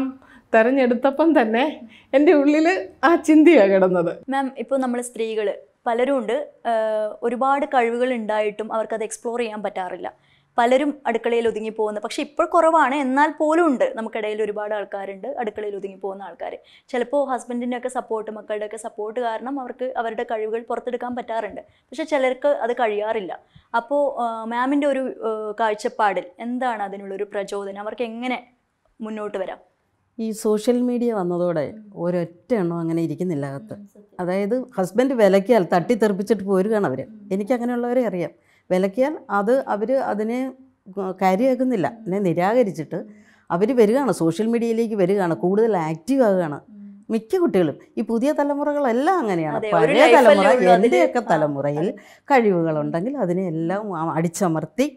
തെരഞ്ഞെടുത്തപ്പം തന്നെ എൻ്റെ ഉള്ളിൽ ആ ചിന്തയാണ് കിടന്നത് മാം ഇപ്പോൾ നമ്മൾ സ്ത്രീകൾ പലരും ഉണ്ട് ആഹ് ഒരുപാട് കഴിവുകൾ ഉണ്ടായിട്ടും അവർക്കത് എക്സ്പ്ലോർ ചെയ്യാൻ പറ്റാറില്ല പലരും അടുക്കളയിൽ ഒതുങ്ങി പോകുന്ന പക്ഷെ ഇപ്പോൾ കുറവാണ് എന്നാൽ പോലും ഉണ്ട് നമുക്കിടയിൽ ഒരുപാട് ആൾക്കാരുണ്ട് അടുക്കളയിൽ ഒതുങ്ങി പോകുന്ന ആൾക്കാർ ചിലപ്പോൾ ഹസ്ബൻഡിൻ്റെ ഒക്കെ സപ്പോർട്ട് മക്കളുടെ ഒക്കെ സപ്പോർട്ട് കാരണം അവർക്ക് അവരുടെ കഴിവുകൾ പുറത്തെടുക്കാൻ പറ്റാറുണ്ട് പക്ഷെ ചിലർക്ക് അത് കഴിയാറില്ല അപ്പോൾ മാമിൻ്റെ ഒരു ആഹ് കാഴ്ചപ്പാടിൽ എന്താണ് അതിനുള്ളൊരു പ്രചോദനം അവർക്ക് എങ്ങനെ മുന്നോട്ട് വരാം ഈ സോഷ്യൽ മീഡിയ വന്നതോടെ ഒരൊറ്റ എണ്ണം അങ്ങനെ ഇരിക്കുന്നില്ല അകത്ത് അതായത് ഹസ്ബൻഡ് വിലക്കിയാൽ തട്ടിത്തെറിപ്പിച്ചിട്ട് പോരുകയാണ് അവർ എനിക്ക് അങ്ങനെയുള്ളവരെ അറിയാം വിലക്കിയാൽ അത് അവർ അതിനെ ഗ- കാര്യമാക്കുന്നില്ല എന്നെ നിരാകരിച്ചിട്ട് അവർ വരികയാണ് സോഷ്യൽ മീഡിയയിലേക്ക് വരികയാണ് കൂടുതൽ ആക്റ്റീവ് ആകുകയാണ് മിക്ക കുട്ടികളും ഈ പുതിയ തലമുറകളെല്ലാം അങ്ങനെയാണ് അതെ, ഒരു പഴയ life അല്ലേ തലമുറ ഉള്ളൂ അതില്. എൻ്റെയൊക്കെ ആ, തലമുറയിൽ കഴിവുകളുണ്ടെങ്കിൽ അതിനെ എല്ലാം ആ- അടിച്ചമർത്തി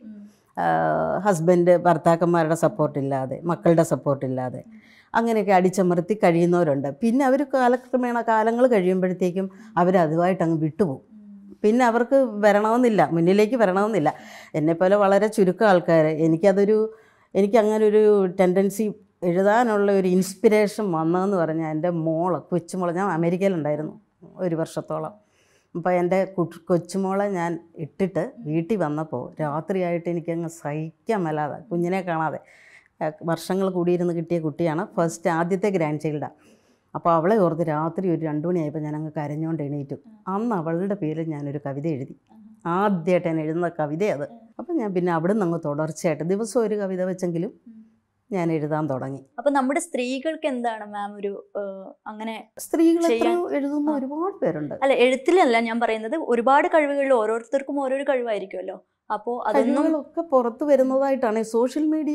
ഹസ്ബൻഡ് ഭർത്താക്കന്മാരുടെ സപ്പോർട്ടില്ലാതെ മക്കളുടെ സപ്പോർട്ടില്ലാതെ അങ്ങനെയൊക്കെ അടിച്ചമർത്തി കഴിയുന്നവരുണ്ട് പിന്നെ അവർ കാലക്രമേണ കാലങ്ങൾ കഴിയുമ്പോഴത്തേക്കും അവർ അതുമായിട്ട് അങ്ങ് വിട്ടുപോകും പിന്നെ അവർക്ക് വരണമെന്നില്ല മുന്നിലേക്ക് വരണമെന്നില്ല എന്നെപ്പോലെ വളരെ ചുരുക്കം ആൾക്കാർ എനിക്കതൊരു എനിക്ക് അങ്ങനെ ഒരു ടെൻഡൻസി എഴുതാനുള്ള ഒരു ഇൻസ്പിരേഷൻ വന്നതെന്ന് പറഞ്ഞാൽ എൻ്റെ മോള് കൊച്ചുമോള് ഞാൻ അമേരിക്കയിലുണ്ടായിരുന്നു ഒരു വർഷത്തോളം അപ്പോൾ എൻ്റെ കു- കൊച്ചുമോളെ ഞാൻ ഇട്ടിട്ട് വീട്ടിൽ വന്നപ്പോൾ രാത്രിയായിട്ട് എനിക്കങ്ങ് സഹിക്കാൻ മേലാതെ കുഞ്ഞിനെ കാണാതെ ഏഹ് വർഷങ്ങൾ കൂടിയിരുന്ന് കിട്ടിയ കുട്ടിയാണ് ഫസ്റ്റ് ആദ്യത്തെ ഗ്രാൻഡ് ചൈൽഡാണ് അപ്പോൾ അവളെ ഓർത്ത് രാത്രി ഒരു രണ്ട് മണിയായപ്പോൾ ഞാൻ അങ്ങ് കരഞ്ഞുകൊണ്ട് എണീറ്റു അന്ന് അവളുടെ പേരിൽ ഞാനൊരു കവിത എഴുതി ആദ്യമായിട്ട് ഞാൻ എഴുതുന്ന കവിത അത് അപ്പോൾ ഞാൻ പിന്നെ അവിടെ നിന്ന് അങ്ങ് തുടർച്ചയായിട്ട് ദിവസം ഒരു കവിത വെച്ചെങ്കിലും ഞാൻ എഴുതാൻ തുടങ്ങി അപ്പോൾ നമ്മുടെ സ്ത്രീകൾക്ക് എന്താണ് മാം ഒരു ആഹ് അങ്ങനെ സ്ത്രീകൾ എത്രയോ ചെയ്യാൻ- എഴുതുന്ന ആ. ഒരുപാട് പേരുണ്ട് അല്ല എഴുത്തിലല്ല ഞാൻ പറയുന്നത് ഒരുപാട് കഴിവുകളിൽ ഓരോരുത്തർക്കും ഓരോരോ കഴിവായിരിക്കുമല്ലോ അപ്പോൾ അതൊന്നും കഴിവുകളൊക്കെ പുറത്ത് വരുന്നതായിട്ടാണ് ഈ സോഷ്യൽ മീഡിയ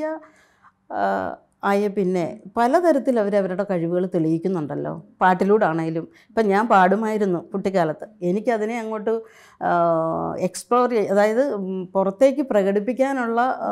ആ, ആയ പിന്നെ പലതരത്തിൽ അവർ അവരുടെ കഴിവുകൾ തെളിയിക്കുന്നുണ്ടല്ലോ പാട്ടിലൂടെ ആണെങ്കിലും ഇപ്പം ഞാൻ പാടുമായിരുന്നു കുട്ടിക്കാലത്ത് എനിക്കതിനെ അങ്ങോട്ട് എക്സ്പ്ലോർ അതായത് ഉം, പുറത്തേക്ക് പ്രകടിപ്പിക്കാനുള്ള ആ,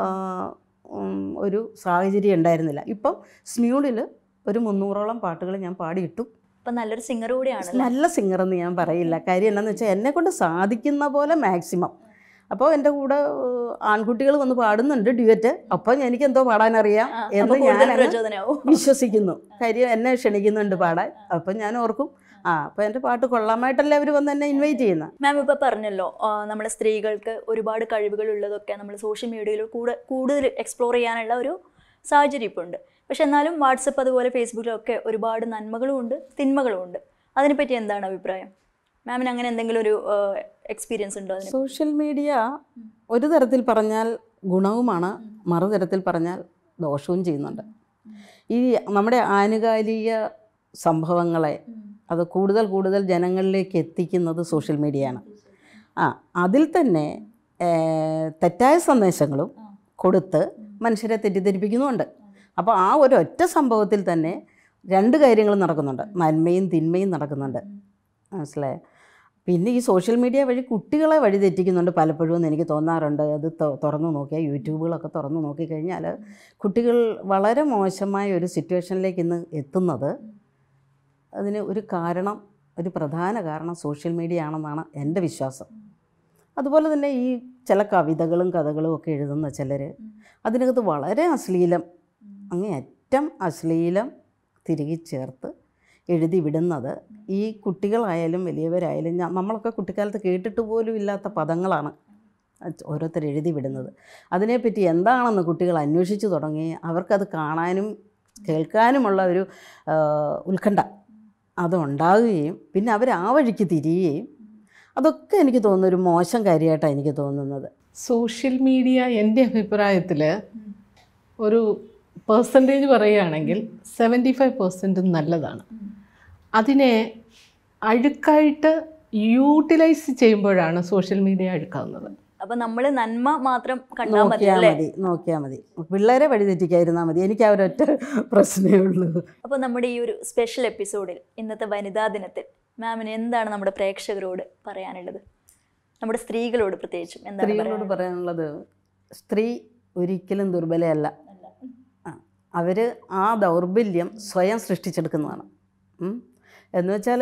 ഉം, ഒരു സാഹചര്യം ഉണ്ടായിരുന്നില്ല ഇപ്പം സ്മ്യൂളിൽ ഒരു മുന്നൂറോളം പാട്ടുകൾ ഞാൻ പാടിയിട്ടു ഇപ്പൊ നല്ലൊരു സിംഗർ കൂടിയാണല്ലോ നല്ല സിംഗർ എന്ന് ഞാൻ പറയില്ല കാര്യം എന്താണെന്ന് വെച്ചാൽ എന്നെ കൊണ്ട് സാധിക്കുന്ന പോലെ മാക്സിമം അപ്പോൾ എൻ്റെ കൂടെ ആൺകുട്ടികൾ വന്ന് പാടുന്നുണ്ട് ഡ്യുവറ്റ് അപ്പം എനിക്ക് എന്തോ പാടാനറിയാം ആ, എന്ന് അപ്പൊ കൂടുതൽ ഞാനങ്ങ് പ്രചോദനമാവും വിശ്വസിക്കുന്നു കാര്യം എന്നെ ക്ഷണിക്കുന്നുണ്ട് പാടാൻ അപ്പം ഞാൻ ഓർക്കും ആ അപ്പം എൻ്റെ പാട്ട് കൊള്ളാമായിട്ടല്ലേ അവർ വന്ന് എന്നെ ഇൻവൈറ്റ് ചെയ്യുന്നത് മാം ഇപ്പൊ പറഞ്ഞല്ലോ ആ, നമ്മളെ സ്ത്രീകൾക്ക് ഒരുപാട് കഴിവുകൾ ഉള്ളതൊക്കെ നമ്മൾ സോഷ്യൽ മീഡിയയിൽ കൂടെ കൂടുതൽ എക്സ്പ്ലോർ ചെയ്യാനുള്ള ഒരു സാഹചര്യം ഇപ്പോൾ ഉണ്ട് പക്ഷെ എന്നാലും വാട്സപ്പ് അതുപോലെ ഫേസ്ബുക്കിലൊക്കെ ഒരുപാട് നന്മകളും ഉണ്ട് തിന്മകളും ഉണ്ട് അതിനെപ്പറ്റി എന്താണ് അഭിപ്രായം മാമിന് അങ്ങനെ എന്തെങ്കിലും ഒരു എക്സ്പീരിയൻസ് ഉണ്ടോ അതിന് സോഷ്യൽ മീഡിയ ഒരു തരത്തിൽ പറഞ്ഞാൽ ഗുണവുമാണ് മറുതരത്തിൽ പറഞ്ഞാൽ ദോഷവും ചെയ്യുന്നുണ്ട് ഈ നമ്മുടെ ആനുകാലിക സംഭവങ്ങളെ അത് കൂടുതൽ കൂടുതൽ ജനങ്ങളിലേക്ക് എത്തിക്കുന്നത് സോഷ്യൽ മീഡിയയാണ് ആ അതിൽ തന്നെ ഏർ, തെറ്റായ സന്ദേശങ്ങളും കൊടുത്ത് മനുഷ്യരെ തെറ്റിദ്ധരിപ്പിക്കുന്നുമുണ്ട് അപ്പോൾ ആ ഒരു ഒറ്റ സംഭവത്തിൽ തന്നെ രണ്ട് കാര്യങ്ങൾ നടക്കുന്നുണ്ട് നന്മയും തിന്മയും നടക്കുന്നുണ്ട് മനസ്സിലായോ പിന്നെ ഈ സോഷ്യൽ മീഡിയ വഴി കുട്ടികളെ വഴി തെറ്റിക്കുന്നുണ്ട് പലപ്പോഴും എന്ന് എനിക്ക് തോന്നാറുണ്ട് അത് തൊ- തുറന്നു നോക്കിയാൽ യൂട്യൂബുകളൊക്കെ തുറന്നു നോക്കിക്കഴിഞ്ഞാൽ കുട്ടികൾ വളരെ മോശമായ ഒരു സിറ്റുവേഷനിലേക്ക് ഇന്ന് എത്തുന്നത് അതിന് ഒരു കാരണം ഒരു പ്രധാന കാരണം സോഷ്യൽ മീഡിയ ആണെന്നാണ് എൻ്റെ വിശ്വാസം അതുപോലെ തന്നെ ഈ ചില കവിതകളും കഥകളും ഒക്കെ എഴുതുന്ന ചിലർ അതിനകത്ത് വളരെ അശ്ലീലം അങ്ങേയറ്റം അശ്ലീലം തിരികെ ചേർത്ത് എഴുതി വിടുന്നത് ഈ കുട്ടികളായാലും വലിയവരായാലും ഞാ- നമ്മളൊക്കെ കുട്ടിക്കാലത്ത് കേട്ടിട്ട് പോലും ഇല്ലാത്ത പദങ്ങളാണ് ഓരോരുത്തർ എഴുതി വിടുന്നത് അതിനെപ്പറ്റി എന്താണെന്ന് കുട്ടികൾ അന്വേഷിച്ച് തുടങ്ങി അവർക്കത് കാണാനും കേൾക്കാനുമുള്ള ഒരു ആ, ഉത്കണ്ഠ അതുണ്ടാകുകയും പിന്നെ അവർ ആ വഴിക്ക് തിരിയുകയും അതൊക്കെ എനിക്ക് തോന്നുന്നു ഒരു മോശം കാര്യമായിട്ടാണ് എനിക്ക് തോന്നുന്നത് സോഷ്യൽ മീഡിയ എൻ്റെ അഭിപ്രായത്തിൽ ഒരു പേഴ്സൻറ്റേജ് പറയുകയാണെങ്കിൽ സെവൻറ്റി ഫൈവ് പെർസെൻറ്റ് നല്ലതാണ് അതിനെ അഴുക്കായിട്ട് യൂട്ടിലൈസ് ചെയ്യുമ്പോഴാണ് സോഷ്യൽ മീഡിയ അഴുക്കാവുന്നത് അപ്പൊ നമ്മൾ നന്മ മാത്രം കണ്ടാൽ മതി നോക്കിയാൽ അല്ലേ മതി നോക്കിയാൽ മതി പിള്ളേരെ വഴി തെറ്റിക്കാതിരുന്നാൽ മതി എനിക്ക് ആ ഒരൊറ്റ പ്രശ്നമേ ഉള്ളൂ അപ്പോൾ നമ്മുടെ ഈ ഒരു സ്പെഷ്യൽ എപ്പിസോഡിൽ ഇന്നത്തെ വനിതാ ദിനത്തിൽ മാമിന് എന്താണ് നമ്മുടെ പ്രേക്ഷകരോട് പറയാനുള്ളത് നമ്മുടെ സ്ത്രീകളോട് പ്രത്യേകിച്ചും എന്താണ് സ്ത്രീകളോട് പറയാനുള്ളത് സ്ത്രീ ഒരിക്കലും ദുർബലയല്ല അവർ ആ ദൗർബല്യം സ്വയം സൃഷ്ടിച്ചെടുക്കുന്നതാണ് ഉം. എന്ന് വെച്ചാൽ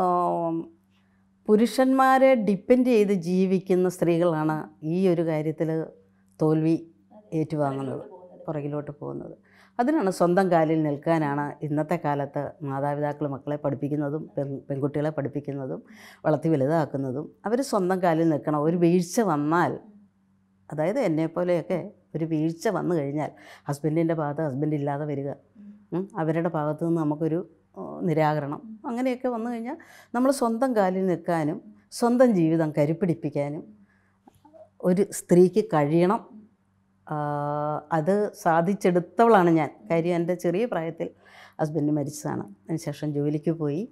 പുരുഷന്മാരെ ഡിപ്പെൻഡ് ചെയ്ത് ജീവിക്കുന്ന സ്ത്രീകളാണ് ഈ ഒരു കാര്യത്തിൽ തോൽവി ഏറ്റുവാങ്ങുന്നത് പുറകിലോട്ട് പോകുന്നത് അതിനാണ് സ്വന്തം കാലിൽ നിൽക്കാനാണ് ഇന്നത്തെ കാലത്ത് മാതാപിതാക്കൾ മക്കളെ പഠിപ്പിക്കുന്നതും പെൺ പെൺകുട്ടികളെ പഠിപ്പിക്കുന്നതും വളർത്തി വലുതാക്കുന്നതും അവർ സ്വന്തം കാലിൽ നിൽക്കണം ഒരു വീഴ്ച വന്നാൽ അതായത് എന്നെപ്പോലെയൊക്കെ ഒരു വീഴ്ച വന്നു കഴിഞ്ഞാൽ ഹസ്ബൻഡിൻ്റെ ഭാഗത്ത് ഹസ്ബൻഡ് ഇല്ലാതെ വരിക ഉം, അവരുടെ ഭാഗത്തു നിന്ന് നമുക്കൊരു ആ, നിരാകരണം അങ്ങനെയൊക്കെ വന്നു കഴിഞ്ഞാൽ നമ്മൾ സ്വന്തം കാലിൽ നിൽക്കാനും സ്വന്തം ജീവിതം കരുപ്പിടിപ്പിക്കാനും ഒരു സ്ത്രീക്ക് കഴിയണം ആ, അത് സാധിച്ചെടുത്തവളാണ് ഞാൻ കാര്യം എൻ്റെ ചെറിയ പ്രായത്തിൽ ഹസ്ബൻഡ് മരിച്ചതാണ് അതിനുശേഷം ജോലിക്ക് പോയി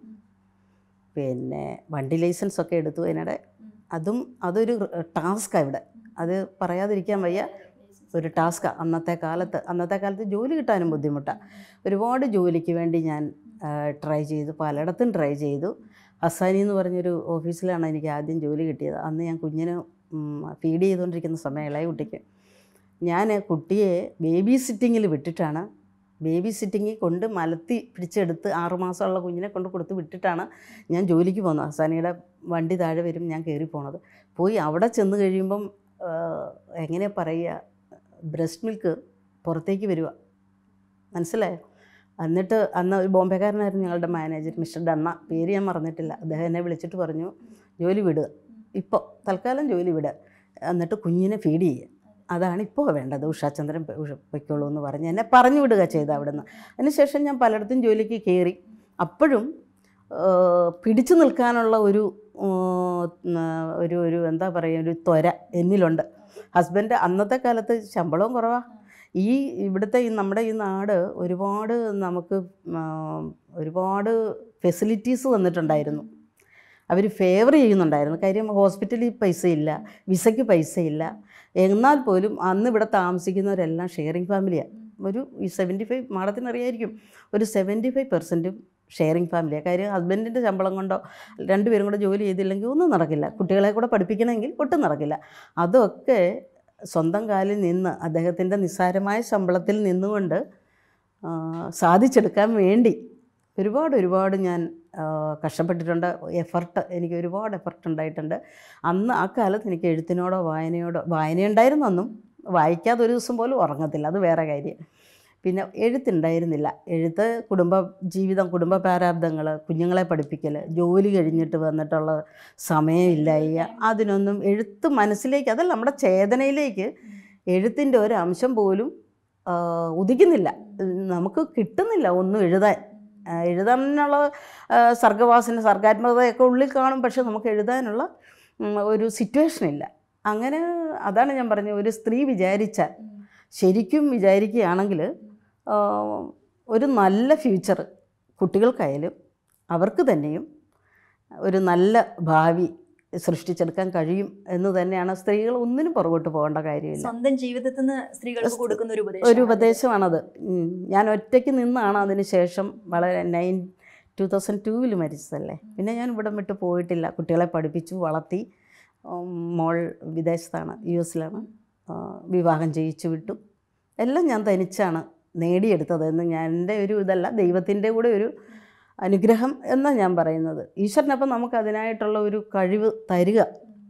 പിന്നെ വണ്ടി ലൈസൻസ് ഒക്കെ എടുത്തു അതിനിടെ അതും അതൊരു ടാസ്ക്കാണ് ഇവിടെ അത് പറയാതിരിക്കാൻ വയ്യ ഒരു ടാസ്ക്കാണ് അന്നത്തെ കാലത്ത് അന്നത്തെ കാലത്ത് ജോലി കിട്ടാനും ബുദ്ധിമുട്ടാണ് ഒരുപാട് ജോലിക്ക് വേണ്ടി ഞാൻ ട്രൈ ചെയ്തു പലയിടത്തും ട്രൈ ചെയ്തു ഹസാനി എന്ന് പറഞ്ഞൊരു ഓഫീസിലാണ് എനിക്ക് ആദ്യം ജോലി കിട്ടിയത് അന്ന് ഞാൻ കുഞ്ഞിന് ഫീഡ് ചെയ്തുകൊണ്ടിരിക്കുന്ന സമയം ഇളയ കുട്ടിക്ക് ഞാൻ കുട്ടിയെ ബേബി സിറ്റിങ്ങിൽ വിട്ടിട്ടാണ് ബേബി സിറ്റിങ്ങിൽ കൊണ്ട് മലത്തി പിടിച്ചെടുത്ത് ആറുമാസമുള്ള കുഞ്ഞിനെ കൊണ്ട് കൊടുത്ത് വിട്ടിട്ടാണ് ഞാൻ ജോലിക്ക് പോകുന്നത് ഹസാനിയുടെ വണ്ടി താഴെ വരും ഞാൻ കയറി പോണത് പോയി അവിടെ ചെന്ന് കഴിയുമ്പം ആ, എങ്ങനെ പറയുക ബ്രസ്റ്റ് മിൽക്ക് പുറത്തേക്ക് വരിക മനസ്സിലായോ എന്നിട്ട് അന്ന് ഒരു ബോംബെക്കാരനായിരുന്നു ഞങ്ങളുടെ മാനേജർ മിസ്റ്റർ ഡണ്ണ പേര് ഞാൻ മറന്നിട്ടില്ല അദ്ദേഹം എന്നെ വിളിച്ചിട്ട് പറഞ്ഞു ജോലി വിടുക ഇപ്പോൾ തൽക്കാലം ജോലി വിടുക എന്നിട്ട് കുഞ്ഞിനെ ഫീഡ് ചെയ്യുക അതാണ് ഇപ്പോൾ വേണ്ടത് ഉഷാചന്ദ്രൻ പൊ- ഉഷ പൊയ്ക്കോളൂ എന്ന് പറഞ്ഞ് എന്നെ പറഞ്ഞു വിടുക ചെയ്ത് അവിടെ നിന്ന് അതിനുശേഷം ഞാൻ പലയിടത്തും ജോലിക്ക് കയറി അപ്പോഴും ആ, പിടിച്ചു നിൽക്കാനുള്ള ഒരു ആ, ഒരു ഒരു എന്താ പറയുക ഒരു ത്വര എന്നിലുണ്ട് ഹസ്ബൻഡ് അന്നത്തെ കാലത്ത് ശമ്പളവും കുറവാണ് ഈ ഇവിടുത്തെ ഈ നമ്മുടെ ഈ നാട് ഒരുപാട് നമുക്ക് ആ, ഒരുപാട് ഫെസിലിറ്റീസ് തന്നിട്ടുണ്ടായിരുന്നു അവർ ഫേവർ ചെയ്യുന്നുണ്ടായിരുന്നു കാര്യം ഹോസ്പിറ്റലിൽ പൈസയില്ല വിസയ്ക്ക് പൈസയില്ല എന്നാൽ പോലും അന്ന് ഇവിടെ താമസിക്കുന്നവരെല്ലാം ഷെയറിങ് ഫാമിലിയാണ് ഒരു ഈ സെവൻറ്റി ഫൈവ് മാഡത്തിന് അറിയായിരിക്കും ഒരു സെവൻറ്റി ഫൈവ് പെർസെൻറ്റും ഷെയറിങ് ഫാമിലിയാണ് കാര്യം ഹസ്ബൻഡിൻ്റെ ശമ്പളം കൊണ്ടോ രണ്ടുപേരും കൂടെ ജോലി ചെയ്തില്ലെങ്കിൽ ഒന്നും നടക്കില്ല കുട്ടികളെ കൂടെ പഠിപ്പിക്കണമെങ്കിൽ ഒട്ടും നടക്കില്ല അതൊക്കെ സ്വന്തം കാലിൽ നിന്ന് അദ്ദേഹത്തിൻ്റെ നിസ്സാരമായ ശമ്പളത്തിൽ നിന്നുകൊണ്ട് ആ, സാധിച്ചെടുക്കാൻ വേണ്ടി ഒരുപാട് ഒരുപാട് ഞാൻ ആ, കഷ്ടപ്പെട്ടിട്ടുണ്ട് എഫർട്ട് എനിക്ക് ഒരുപാട് എഫർട്ട് ഉണ്ടായിട്ടുണ്ട് അന്ന് ആ കാലത്ത് എനിക്ക് എഴുത്തിനോടോ വായനയോടോ വായനയുണ്ടായിരുന്നു അന്നും വായിക്കാതെ ഒരു ദിവസം പോലും ഉറങ്ങത്തില്ല അത് വേറെ കാര്യം പിന്നെ എഴുത്തുണ്ടായിരുന്നില്ല എഴുത്ത് കുടുംബ ജീവിതം കുടുംബ പ്രാരാബ്ദങ്ങൾ കുഞ്ഞുങ്ങളെ പഠിപ്പിക്കൽ ജോലി കഴിഞ്ഞിട്ട് വന്നിട്ടുള്ള സമയമില്ലായ്ക അതിനൊന്നും എഴുത്ത് മനസ്സിലേക്ക് അതല്ല നമ്മുടെ ചേതനയിലേക്ക് എഴുത്തിൻ്റെ ഒരു അംശം പോലും ആ, ഉദിക്കുന്നില്ല നമുക്ക് കിട്ടുന്നില്ല ഒന്നും എഴുതാൻ ആ, എഴുതാനുള്ള ആ, സർഗവാസന സർഗാത്മകതയൊക്കെ ഉള്ളിൽ കാണും പക്ഷെ നമുക്ക് എഴുതാനുള്ള ഉം, ഒരു സിറ്റുവേഷൻ ഇല്ല അങ്ങനെ അതാണ് ഞാൻ പറഞ്ഞത് ഒരു സ്ത്രീ വിചാരിച്ചാൽ ശരിക്കും വിചാരിക്കുകയാണെങ്കിൽ ആ, ഒരു നല്ല ഫ്യൂച്ചർ കുട്ടികൾക്കായാലും അവർക്ക് തന്നെയും ഒരു നല്ല ഭാവി സൃഷ്ടിച്ചെടുക്കാൻ കഴിയും എന്ന് തന്നെയാണ് സ്ത്രീകൾ ഒന്നിനും പുറകോട്ട് പോകേണ്ട കാര്യമില്ല സ്വന്തം ജീവിതത്തിൽ നിന്ന് സ്ത്രീകൾക്ക് കൊടുക്കുന്ന ഒരു ഉപദേശം ഒരു ഉപദേശമാണത് ഉം. ഞാൻ ഒറ്റയ്ക്ക് നിന്നാണ് അതിന് ശേഷം വളരെ നയൻ ടു തൗസൻഡ് ടൂവിൽ മരിച്ചതല്ലേ പിന്നെ ഞാൻ ഇവിടം വിട്ട് പോയിട്ടില്ല കുട്ടികളെ പഠിപ്പിച്ചു വളർത്തി ഉം, മോൾ വിദേശത്താണ് യു എസിലാണ് ആ, വിവാഹം ചെയ്യിച്ചു വിട്ടു എല്ലാം ഞാൻ തനിച്ചാണ് നേടിയെടുത്തത് എന്ന് ഞാൻ എൻ്റെ ഒരു ഇതല്ല ദൈവത്തിൻ്റെ കൂടെ ഒരു അനുഗ്രഹം എന്നാണ് ഞാൻ പറയുന്നത് ഈശ്വരനപ്പം നമുക്ക് അതിനായിട്ടുള്ള ഒരു കഴിവ് തരിക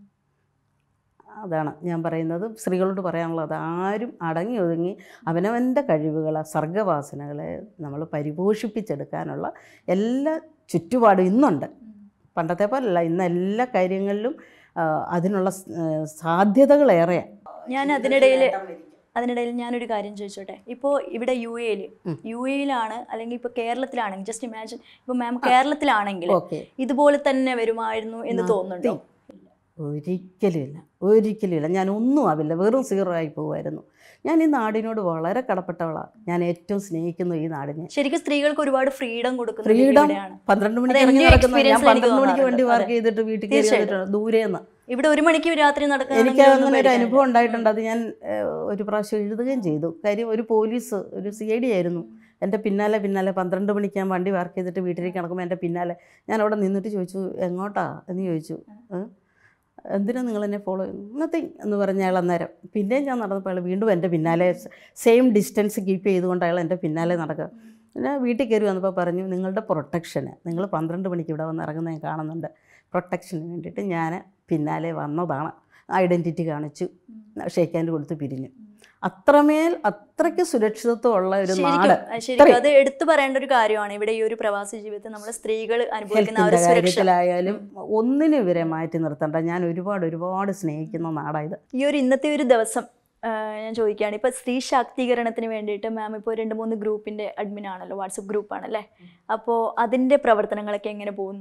അതാണ് ഞാൻ പറയുന്നത് സ്ത്രീകളോട് പറയാനുള്ളത് ആരും അടങ്ങി ഒതുങ്ങി അവനവൻ്റെ കഴിവുകളെ സർഗവാസനകളെ നമ്മൾ പരിപോഷിപ്പിച്ചെടുക്കാനുള്ള എല്ലാ ചുറ്റുപാടും ഇന്നുണ്ട് പണ്ടത്തെ പോലല്ല ഇന്ന് എല്ലാ കാര്യങ്ങളിലും ആ, അതിനുള്ള സ്- ആ, സാധ്യതകളേറെയാണ് ഞാൻ അതിനിടയിൽ അതിനിടയിൽ ഞാനൊരു കാര്യം ചോദിച്ചോട്ടെ ഇപ്പോൾ ഇവിടെ യു എയിൽ യു എയിലാണ് അല്ലെങ്കിൽ ഇപ്പോൾ കേരളത്തിലാണെങ്കിൽ ജസ്റ്റ് ഇമാജിൻ ഇപ്പോൾ മാം കേരളത്തിലാണെങ്കിൽ ഓക്കെ ഇതുപോലെ തന്നെ വരുമായിരുന്നു എന്ന് തോന്നുന്നുണ്ടോ ഒരിക്കലുമില്ല ഒരിക്കലുമില്ല ഞാൻ ഒന്നും ആവില്ല വെറും സീറോ ആയി പോകുമായിരുന്നു ഞാൻ ഈ നാടിനോട് വളരെ കടപ്പെട്ടവളാണ് ഞാൻ ഏറ്റവും സ്നേഹിക്കുന്നു ഈ നാടിനെ ശരിക്കും സ്ത്രീകൾക്ക് ഒരുപാട് ഫ്രീഡം കൊടുക്കുന്നത് ഫ്രീഡം ഇവിടെയാണ് പന്ത്രണ്ട് മണിക്ക് അത് ഇറങ്ങി എൻ്റെ നടക്കുന്ന ഞാൻ experience എനിക്ക് പന്ത്രണ്ട് മണിക്ക് വണ്ടി തോന്നാറുണ്ട്. വർക്ക് ചെയ്തിട്ട് വീട്ടിൽ കയറി തീർച്ചയായിട്ടും. വന്നിട്ടുണ്ട് ദൂരേന്ന് ഇവിടെ ഒരു മണിക്ക് രാത്രി നടക്കാൻ എനിക്ക് അങ്ങനെ ഒരു അനുഭവം ഉണ്ടായിട്ടുണ്ട് അത് ഞാൻ ഏഹ്, ഒരു പ്രാവശ്യം എഴുതുകയും ചെയ്തു കാര്യം ഒരു പോലീസ് ഒരു സി ഐ ഡി ആയിരുന്നു എൻ്റെ പിന്നാലെ പിന്നാലെ പന്ത്രണ്ട് മണിക്ക് ഞാൻ വണ്ടി വർക്ക് ചെയ്തിട്ട് വീട്ടിലേക്ക് നടക്കുമ്പോൾ എൻ്റെ പിന്നാലെ ഞാൻ അവിടെ നിന്നിട്ട് ചോദിച്ചു എങ്ങോട്ടാ എന്ന് ചോദിച്ചു ഏ? എന്തിനാ നിങ്ങൾ എന്നെ ഫോളോ ചെയ്യുന്നു നത്തിങ് എന്ന് പറഞ്ഞ അയാൾ അന്നേരം പിന്നെയും ഞാൻ നടന്നപ്പോൾ അയാൾ വീണ്ടും എൻ്റെ പിന്നാലെ സെയിം ഡിസ്റ്റൻസ് കീപ്പ് ചെയ്തുകൊണ്ട് അയാൾ എൻ്റെ പിന്നാലെ നടക്കുക പിന്നെ വീട്ടിൽ കയറി വന്നപ്പോൾ പറഞ്ഞു നിങ്ങളുടെ പ്രൊട്ടക്ഷന് നിങ്ങൾ പന്ത്രണ്ട് മണിക്ക് ഇവിടെ വന്ന് ഇറങ്ങുന്നത് ഞാൻ കാണുന്നുണ്ട് പ്രൊട്ടക്ഷന് വേണ്ടിയിട്ട് ഞാൻ പിന്നാലെ വന്നതാണ് ഐഡൻറ്റിറ്റി കാണിച്ചു ഷേക്ക് ഹാൻഡ് കൊടുത്ത് പിരിഞ്ഞു അത്രമേൽ അത്രയ്ക്ക് സുരക്ഷിതത്വമുള്ള ഒരു നാട് ശരിക്കും ശരിക്കും അത് എടുത്തു പറയേണ്ട ഒരു കാര്യമാണ് ഇവിടെ ഈ ഒരു പ്രവാസി ജീവിതത്തിൽ നമ്മളെ സ്ത്രീകൾ അനുഭവിക്കുന്ന ആ ഒരു ഹെൽത്തിൻ്റെ സുരക്ഷ കാര്യത്തിലായാലും ഒന്നിനും ഇവരെ മാറ്റി നിർത്തണ്ട ഞാൻ ഒരുപാട് ഒരുപാട് സ്നേഹിക്കുന്ന നാടായത് ഈ ഒരു ഇന്നത്തെ ഒരു ദിവസം ആ, ഞാൻ ചോദിക്കുകയാണ് ഇപ്പൊ സ്ത്രീ ശാക്തീകരണത്തിന് വേണ്ടിയിട്ട് മാം ഇപ്പോൾ രണ്ട് മൂന്ന് ഗ്രൂപ്പിന്റെ അഡ്മിൻ ആണല്ലോ വാട്സപ്പ് ഗ്രൂപ്പ് ആണല്ലേ അപ്പോൾ അതിന്റെ പ്രവർത്തനങ്ങളൊക്കെ എങ്ങനെ പോകുന്നു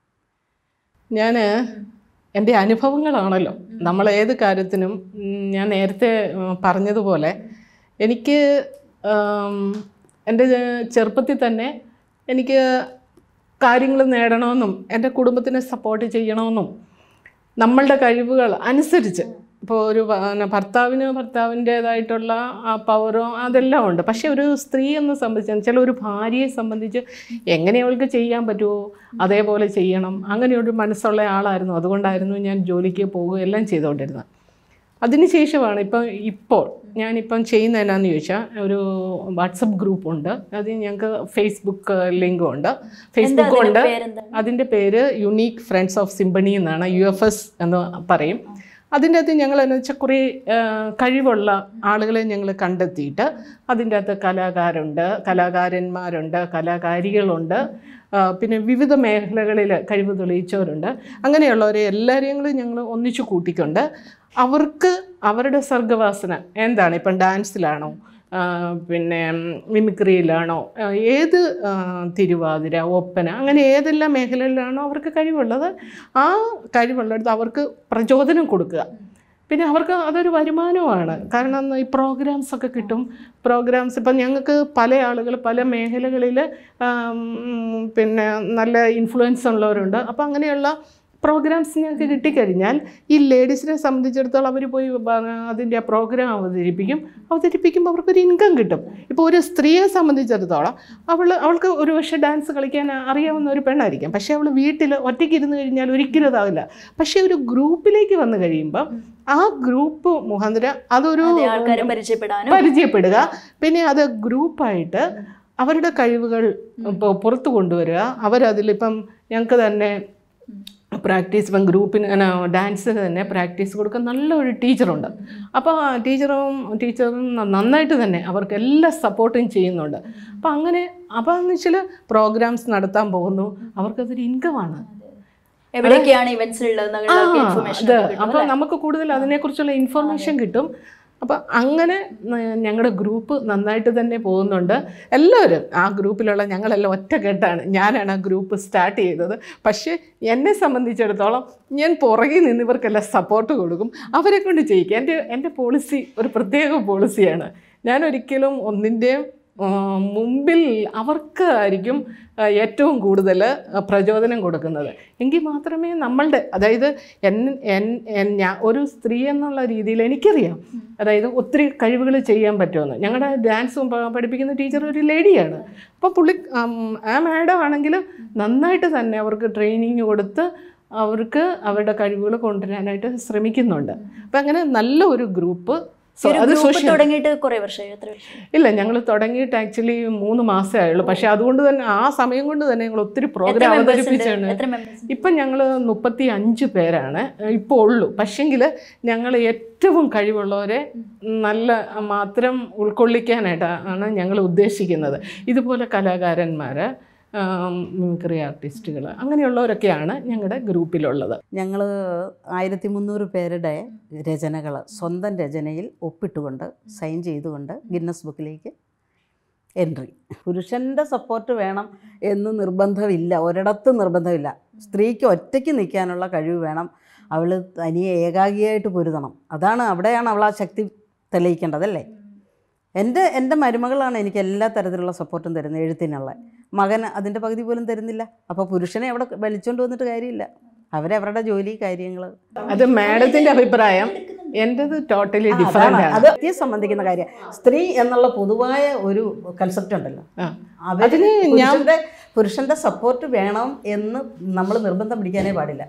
ഞാൻ എൻ്റെ അനുഭവങ്ങളാണല്ലോ നമ്മൾ ഏത് കാര്യത്തിനും ഉം, ഞാൻ നേരത്തെ ഉം, പറഞ്ഞതുപോലെ എനിക്ക് ആം, എൻ്റെ ചെറുപ്പത്തിൽ തന്നെ എനിക്ക് കാര്യങ്ങൾ നേടണമെന്നും എൻ്റെ കുടുംബത്തിനെ സപ്പോർട്ട് ചെയ്യണമെന്നും നമ്മളുടെ കഴിവുകൾ അനുസരിച്ച് ഇപ്പോൾ ഒരു ഭ- പിന്നെ ഭർത്താവിന് ഭർത്താവിൻ്റേതായിട്ടുള്ള ആ പവറോ അതെല്ലാം ഉണ്ട് പക്ഷേ ഒരു സ്ത്രീ എന്ന് സംബന്ധിച്ച് ചില ഒരു ഭാര്യയെ സംബന്ധിച്ച് എങ്ങനെ അവൾക്ക് ചെയ്യാൻ പറ്റുമോ അതേപോലെ ചെയ്യണം അങ്ങനെയൊരു മനസ്സുള്ള ആളായിരുന്നു അതുകൊണ്ടായിരുന്നു ഞാൻ ജോലിക്ക് പോവുകയും എല്ലാം ചെയ്തുകൊണ്ടിരുന്നത് അതിനുശേഷമാണ് ഇപ്പം ഇപ്പോൾ ഞാനിപ്പം ചെയ്യുന്ന എന്നാന്ന് ചോദിച്ചാൽ ഒരു വാട്സപ്പ് ഗ്രൂപ്പ് ഉണ്ട് അത് ഞങ്ങൾക്ക് ഫേസ്ബുക്ക് ലിങ്കും ഉണ്ട് ഫേസ്ബുക്കും ഉണ്ട് പേരെന്താ അതിൻ്റെ പേര് യുണീക്ക് ഫ്രണ്ട്സ് ഓഫ് സിംബണി എന്നാണ് യു എഫ് എസ് എന്ന് പറയും അതിൻ്റെ അകത്ത് ഞങ്ങൾ എന്ന് വെച്ചാൽ കുറേ ആ, കഴിവുള്ള ആളുകളെ ഞങ്ങൾ കണ്ടെത്തിയിട്ട് അതിൻ്റെ അകത്ത് കലാകാരുണ്ട് കലാകാരന്മാരുണ്ട് കലാകാരികളുണ്ട് ആ, പിന്നെ വിവിധ മേഖലകളിൽ കഴിവ് തെളിയിച്ചവരുണ്ട് അങ്ങനെയുള്ളവരെ എല്ലാവരെയും കൂടി ഞങ്ങൾ ഒന്നിച്ചു കൂട്ടിക്കൊണ്ട് അവർക്ക് അവരുടെ സർഗവാസന എന്താണ് ഇപ്പം ഡാൻസിലാണോ ആ, പിന്നെ മിമിക്രിയിലാണോ ആ, ഏത് ആ, തിരുവാതിര ഒപ്പന അങ്ങനെ ഏതെല്ലാം മേഖലകളിലാണോ അവർക്ക് കഴിവുള്ളത് ആ കഴിവുള്ളിടത്ത് അവർക്ക് പ്രചോദനം കൊടുക്കുക പിന്നെ അവർക്ക് അതൊരു വരുമാനമാണ് കാരണം ഈ പ്രോഗ്രാംസ് ഒക്കെ കിട്ടും പ്രോഗ്രാംസ് ഇപ്പം ഞങ്ങൾക്ക് പല ആളുകൾ പല മേഖലകളിൽ പിന്നെ നല്ല ഇൻഫ്ലുവൻസ് ഉള്ളവരുണ്ട് അപ്പോൾ അങ്ങനെയുള്ള പ്രോഗ്രാംസ് ഞങ്ങൾക്ക് കിട്ടിക്കഴിഞ്ഞാൽ ഈ ലേഡീസിനെ സംബന്ധിച്ചിടത്തോളം അവർ പോയി ബ- അതിൻ്റെ ആ പ്രോഗ്രാം അവതരിപ്പിക്കും അവതരിപ്പിക്കുമ്പോൾ അവർക്കൊരു ഇൻകം കിട്ടും ഇപ്പോൾ ഒരു സ്ത്രീയെ സംബന്ധിച്ചിടത്തോളം അവൾ അവൾക്ക് ഒരു പക്ഷേ ഡാൻസ് കളിക്കാൻ അറിയാവുന്ന ഒരു പെണ്ണായിരിക്കും പക്ഷേ അവൾ വീട്ടിൽ ഒറ്റയ്ക്ക് ഇരുന്ന് കഴിഞ്ഞാൽ ഒരിക്കലും അതാവില്ല പക്ഷേ ഒരു ഗ്രൂപ്പിലേക്ക് വന്നു കഴിയുമ്പോൾ ആ ഗ്രൂപ്പ് മുഖാന്തരം അതൊരു അതെ ആൾക്കാരെ പരിചയപ്പെടാനും പരിചയപ്പെടുക പിന്നെ അത് ഗ്രൂപ്പായിട്ട് അവരുടെ കഴിവുകൾ ഇപ്പോൾ പുറത്തു കൊണ്ടുവരിക അവരതിലിപ്പം ഞങ്ങൾക്ക് തന്നെ പ്രാക്ടീസ് ഇപ്പം ഗ്രൂപ്പിന് എന്നാ ഡാൻസിന് തന്നെ പ്രാക്ടീസ് കൊടുക്കാൻ നല്ലൊരു ടീച്ചറുണ്ട് അപ്പോൾ ആ ടീച്ചറും ടീച്ചറും ന- നന്നായിട്ട് തന്നെ അവർക്ക് എല്ലാ സപ്പോർട്ടും ചെയ്യുന്നുണ്ട് അപ്പോൾ അങ്ങനെ അപ്പോൾ എന്ന് വെച്ചാൽ പ്രോഗ്രാംസ് നടത്താൻ പോകുന്നു അവർക്കതൊരു ഇൻകമാണ് എവിടെയൊക്കെയാണ് ഇവന്റ്സ് ഉള്ളത് ഇൻഫർമേഷൻ അത് അപ്പോൾ നമുക്ക് കൂടുതൽ അതിനെക്കുറിച്ചുള്ള ഇൻഫർമേഷൻ കിട്ടും അപ്പോൾ അങ്ങനെ ഞങ്ങളുടെ ഗ്രൂപ്പ് നന്നായിട്ട് തന്നെ പോകുന്നുണ്ട് എല്ലാവരും ആ ഗ്രൂപ്പിലുള്ള ഞങ്ങളെല്ലാം ഒറ്റക്കെട്ടാണ് ഞാനാണ് ആ ഗ്രൂപ്പ് സ്റ്റാർട്ട് ചെയ്തത് പക്ഷേ എന്നെ സംബന്ധിച്ചിടത്തോളം ഞാൻ പുറകിൽ നിന്ന് ഇവർക്കെല്ലാം സപ്പോർട്ട് കൊടുക്കും അവരെ കൊണ്ട് ചെയ്യിക്കും എൻ്റെ എൻ്റെ പോളിസി ഒരു പ്രത്യേക പോളിസിയാണ് ഞാൻ ഒരിക്കലും ഒന്നിൻ്റെയും ആ, മുമ്പിൽ അവർക്കായിരിക്കും ആ, ഏറ്റവും കൂടുതൽ ആ, പ്രചോദനം കൊടുക്കുന്നത് എങ്കിൽ മാത്രമേ നമ്മളുടെ അതായത് എൻ എൻ എൻ- ഞാൻ ഒരു സ്ത്രീ എന്നുള്ള രീതിയിൽ എനിക്കറിയാം അതായത് ഒത്തിരി കഴിവുകൾ ചെയ്യാൻ പറ്റുമെന്ന് ഞങ്ങളുടെ ഡാൻസ് പഠിപ്പിക്കുന്ന ടീച്ചർ ഒരു ലേഡിയാണ് അപ്പോൾ പുള്ളി ആം, ആ മാഡം ആണെങ്കിൽ നന്നായിട്ട് തന്നെ അവർക്ക് ട്രെയിനിങ് കൊടുത്ത് അവർക്ക് അവരുടെ കഴിവുകൾ കൊണ്ടുവരാനായിട്ട് ശ്രമിക്കുന്നുണ്ട് അപ്പം അങ്ങനെ നല്ല ഒരു ഗ്രൂപ്പ് സോ അത് ഗ്രൂപ്പ് സോഷ്യൽ തുടങ്ങിയിട്ട് കുറെ വർഷമായി എത്ര വർഷം ഇല്ല ഞങ്ങൾ തുടങ്ങിയിട്ട് ആക്ച്വലി മൂന്ന് മാസമേ ആയുള്ളൂ പക്ഷെ അതുകൊണ്ട് തന്നെ ആ സമയം കൊണ്ട് തന്നെ ഞങ്ങൾ ഒത്തിരി പ്രോഗ്രാം അവതരിപ്പിച്ചാണ് എത്ര മെമ്പേഴ്സ് ഇപ്പം ഞങ്ങൾ മുപ്പത്തി അഞ്ച് പേരാണ് ഇപ്പോൾ ഉള്ളൂ പക്ഷെങ്കിൽ ഞങ്ങൾ ഏറ്റവും കഴിവുള്ളവരെ നല്ല മാത്രം ഉൾക്കൊള്ളിക്കാനായിട്ടാണ് ഞങ്ങൾ ഉദ്ദേശിക്കുന്നത് ഇതുപോലെ കലാകാരന്മാർ മിമിക്രി ആർട്ടിസ്റ്റുകൾ അങ്ങനെയുള്ളവരൊക്കെയാണ് ഞങ്ങളുടെ ഗ്രൂപ്പിലുള്ളത് ഞങ്ങൾ ആയിരത്തി മുന്നൂറ് പേരുടെ രചനകൾ സ്വന്തം രചനയിൽ ഒപ്പിട്ടുകൊണ്ട് സൈൻ ചെയ്തുകൊണ്ട് ഗിന്നസ് ബുക്കിലേക്ക് എൻട്രി പുരുഷൻ്റെ സപ്പോർട്ട് വേണം എന്ന് നിർബന്ധമില്ല ഒരിടത്തും നിർബന്ധമില്ല സ്ത്രീക്ക് ഒറ്റയ്ക്ക് നിൽക്കാനുള്ള കഴിവ് വേണം അവൾ തനിയെ ഏകാഗിയായിട്ട് പൊരുതണം അതാണ് അവിടെയാണ് അവൾ ആ ശക്തി തെളിയിക്കേണ്ടതല്ലേ എൻ്റെ എൻ്റെ മരുമകളാണ് എനിക്ക് എല്ലാ തരത്തിലുള്ള സപ്പോർട്ടും തരുന്നത് എഴുത്തിനുള്ള മകൻ അതിൻ്റെ പകുതി പോലും തരുന്നില്ല അപ്പോൾ പുരുഷനെ അവിടെ വലിച്ചുകൊണ്ട് വന്നിട്ട് കാര്യമില്ല അവരവരുടെ ജോലി കാര്യങ്ങൾ അത് മാഡത്തിൻ്റെ അഭിപ്രായം എൻ്റെത് ടോട്ടലി ഡിഫറെൻ്റ് ആണ് അത് വ്യക്തിയെ സംബന്ധിക്കുന്ന കാര്യം സ്ത്രീ എന്നുള്ള പൊതുവായ ഒരു കൺസെപ്റ്റ് ഉണ്ടല്ലോ ആ. അവരിന് അതിന് ഞാൻ- പുരുഷന്റെ പുരുഷന്റെ സപ്പോർട്ട് വേണം എന്ന് നമ്മൾ നിർബന്ധം പിടിക്കാനേ പാടില്ല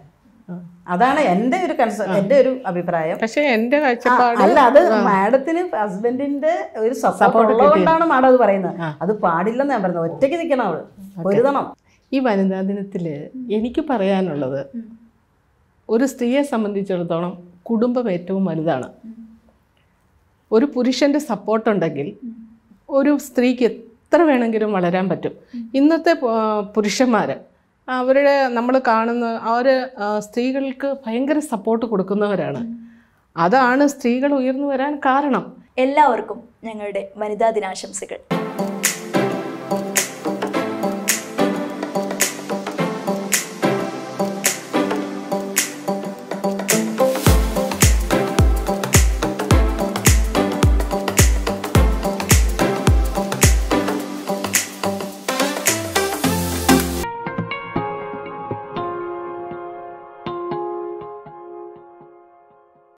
അതാണ് എൻ്റെ ഒരു കൺസെപ്റ്റ് എൻ്റെ ഒരു അഭിപ്രായം പക്ഷേ എൻ്റെ ആ, കാഴ്ചപ്പാട് അല്ല അത് മാഡത്തിന് ഹസ്ബൻഡിന്റെ ഒരു സപ്പോർട്ട് Support ഉള്ളതുകൊണ്ടാണ് മാഡം അത് പറയുന്നത് ആ. അത് പാടില്ലെന്ന് ഞാൻ പറയുന്നത് ഒറ്റയ്ക്ക് നിൽക്കണം അവള് പൊരുതണം ഈ വനിതാ ദിനത്തിൽ എനിക്ക് പറയാനുള്ളത് ഒരു സ്ത്രീയെ സംബന്ധിച്ചിടത്തോളം കുടുംബം ഏറ്റവും വലുതാണ് ഒരു പുരുഷൻ്റെ സപ്പോർട്ടുണ്ടെങ്കിൽ ഒരു സ്ത്രീക്ക് എത്ര വേണമെങ്കിലും വളരാൻ പറ്റും ഇന്നത്തെ പുരുഷന്മാർ അവരുടെ നമ്മൾ കാണുന്ന അവർ സ്ത്രീകൾക്ക് ഭയങ്കര സപ്പോർട്ട് കൊടുക്കുന്നവരാണ് അതാണ് സ്ത്രീകൾ ഉയർന്നു വരാൻ കാരണം എല്ലാവർക്കും ഞങ്ങളുടെ വനിതാ ദിനാശംസകൾ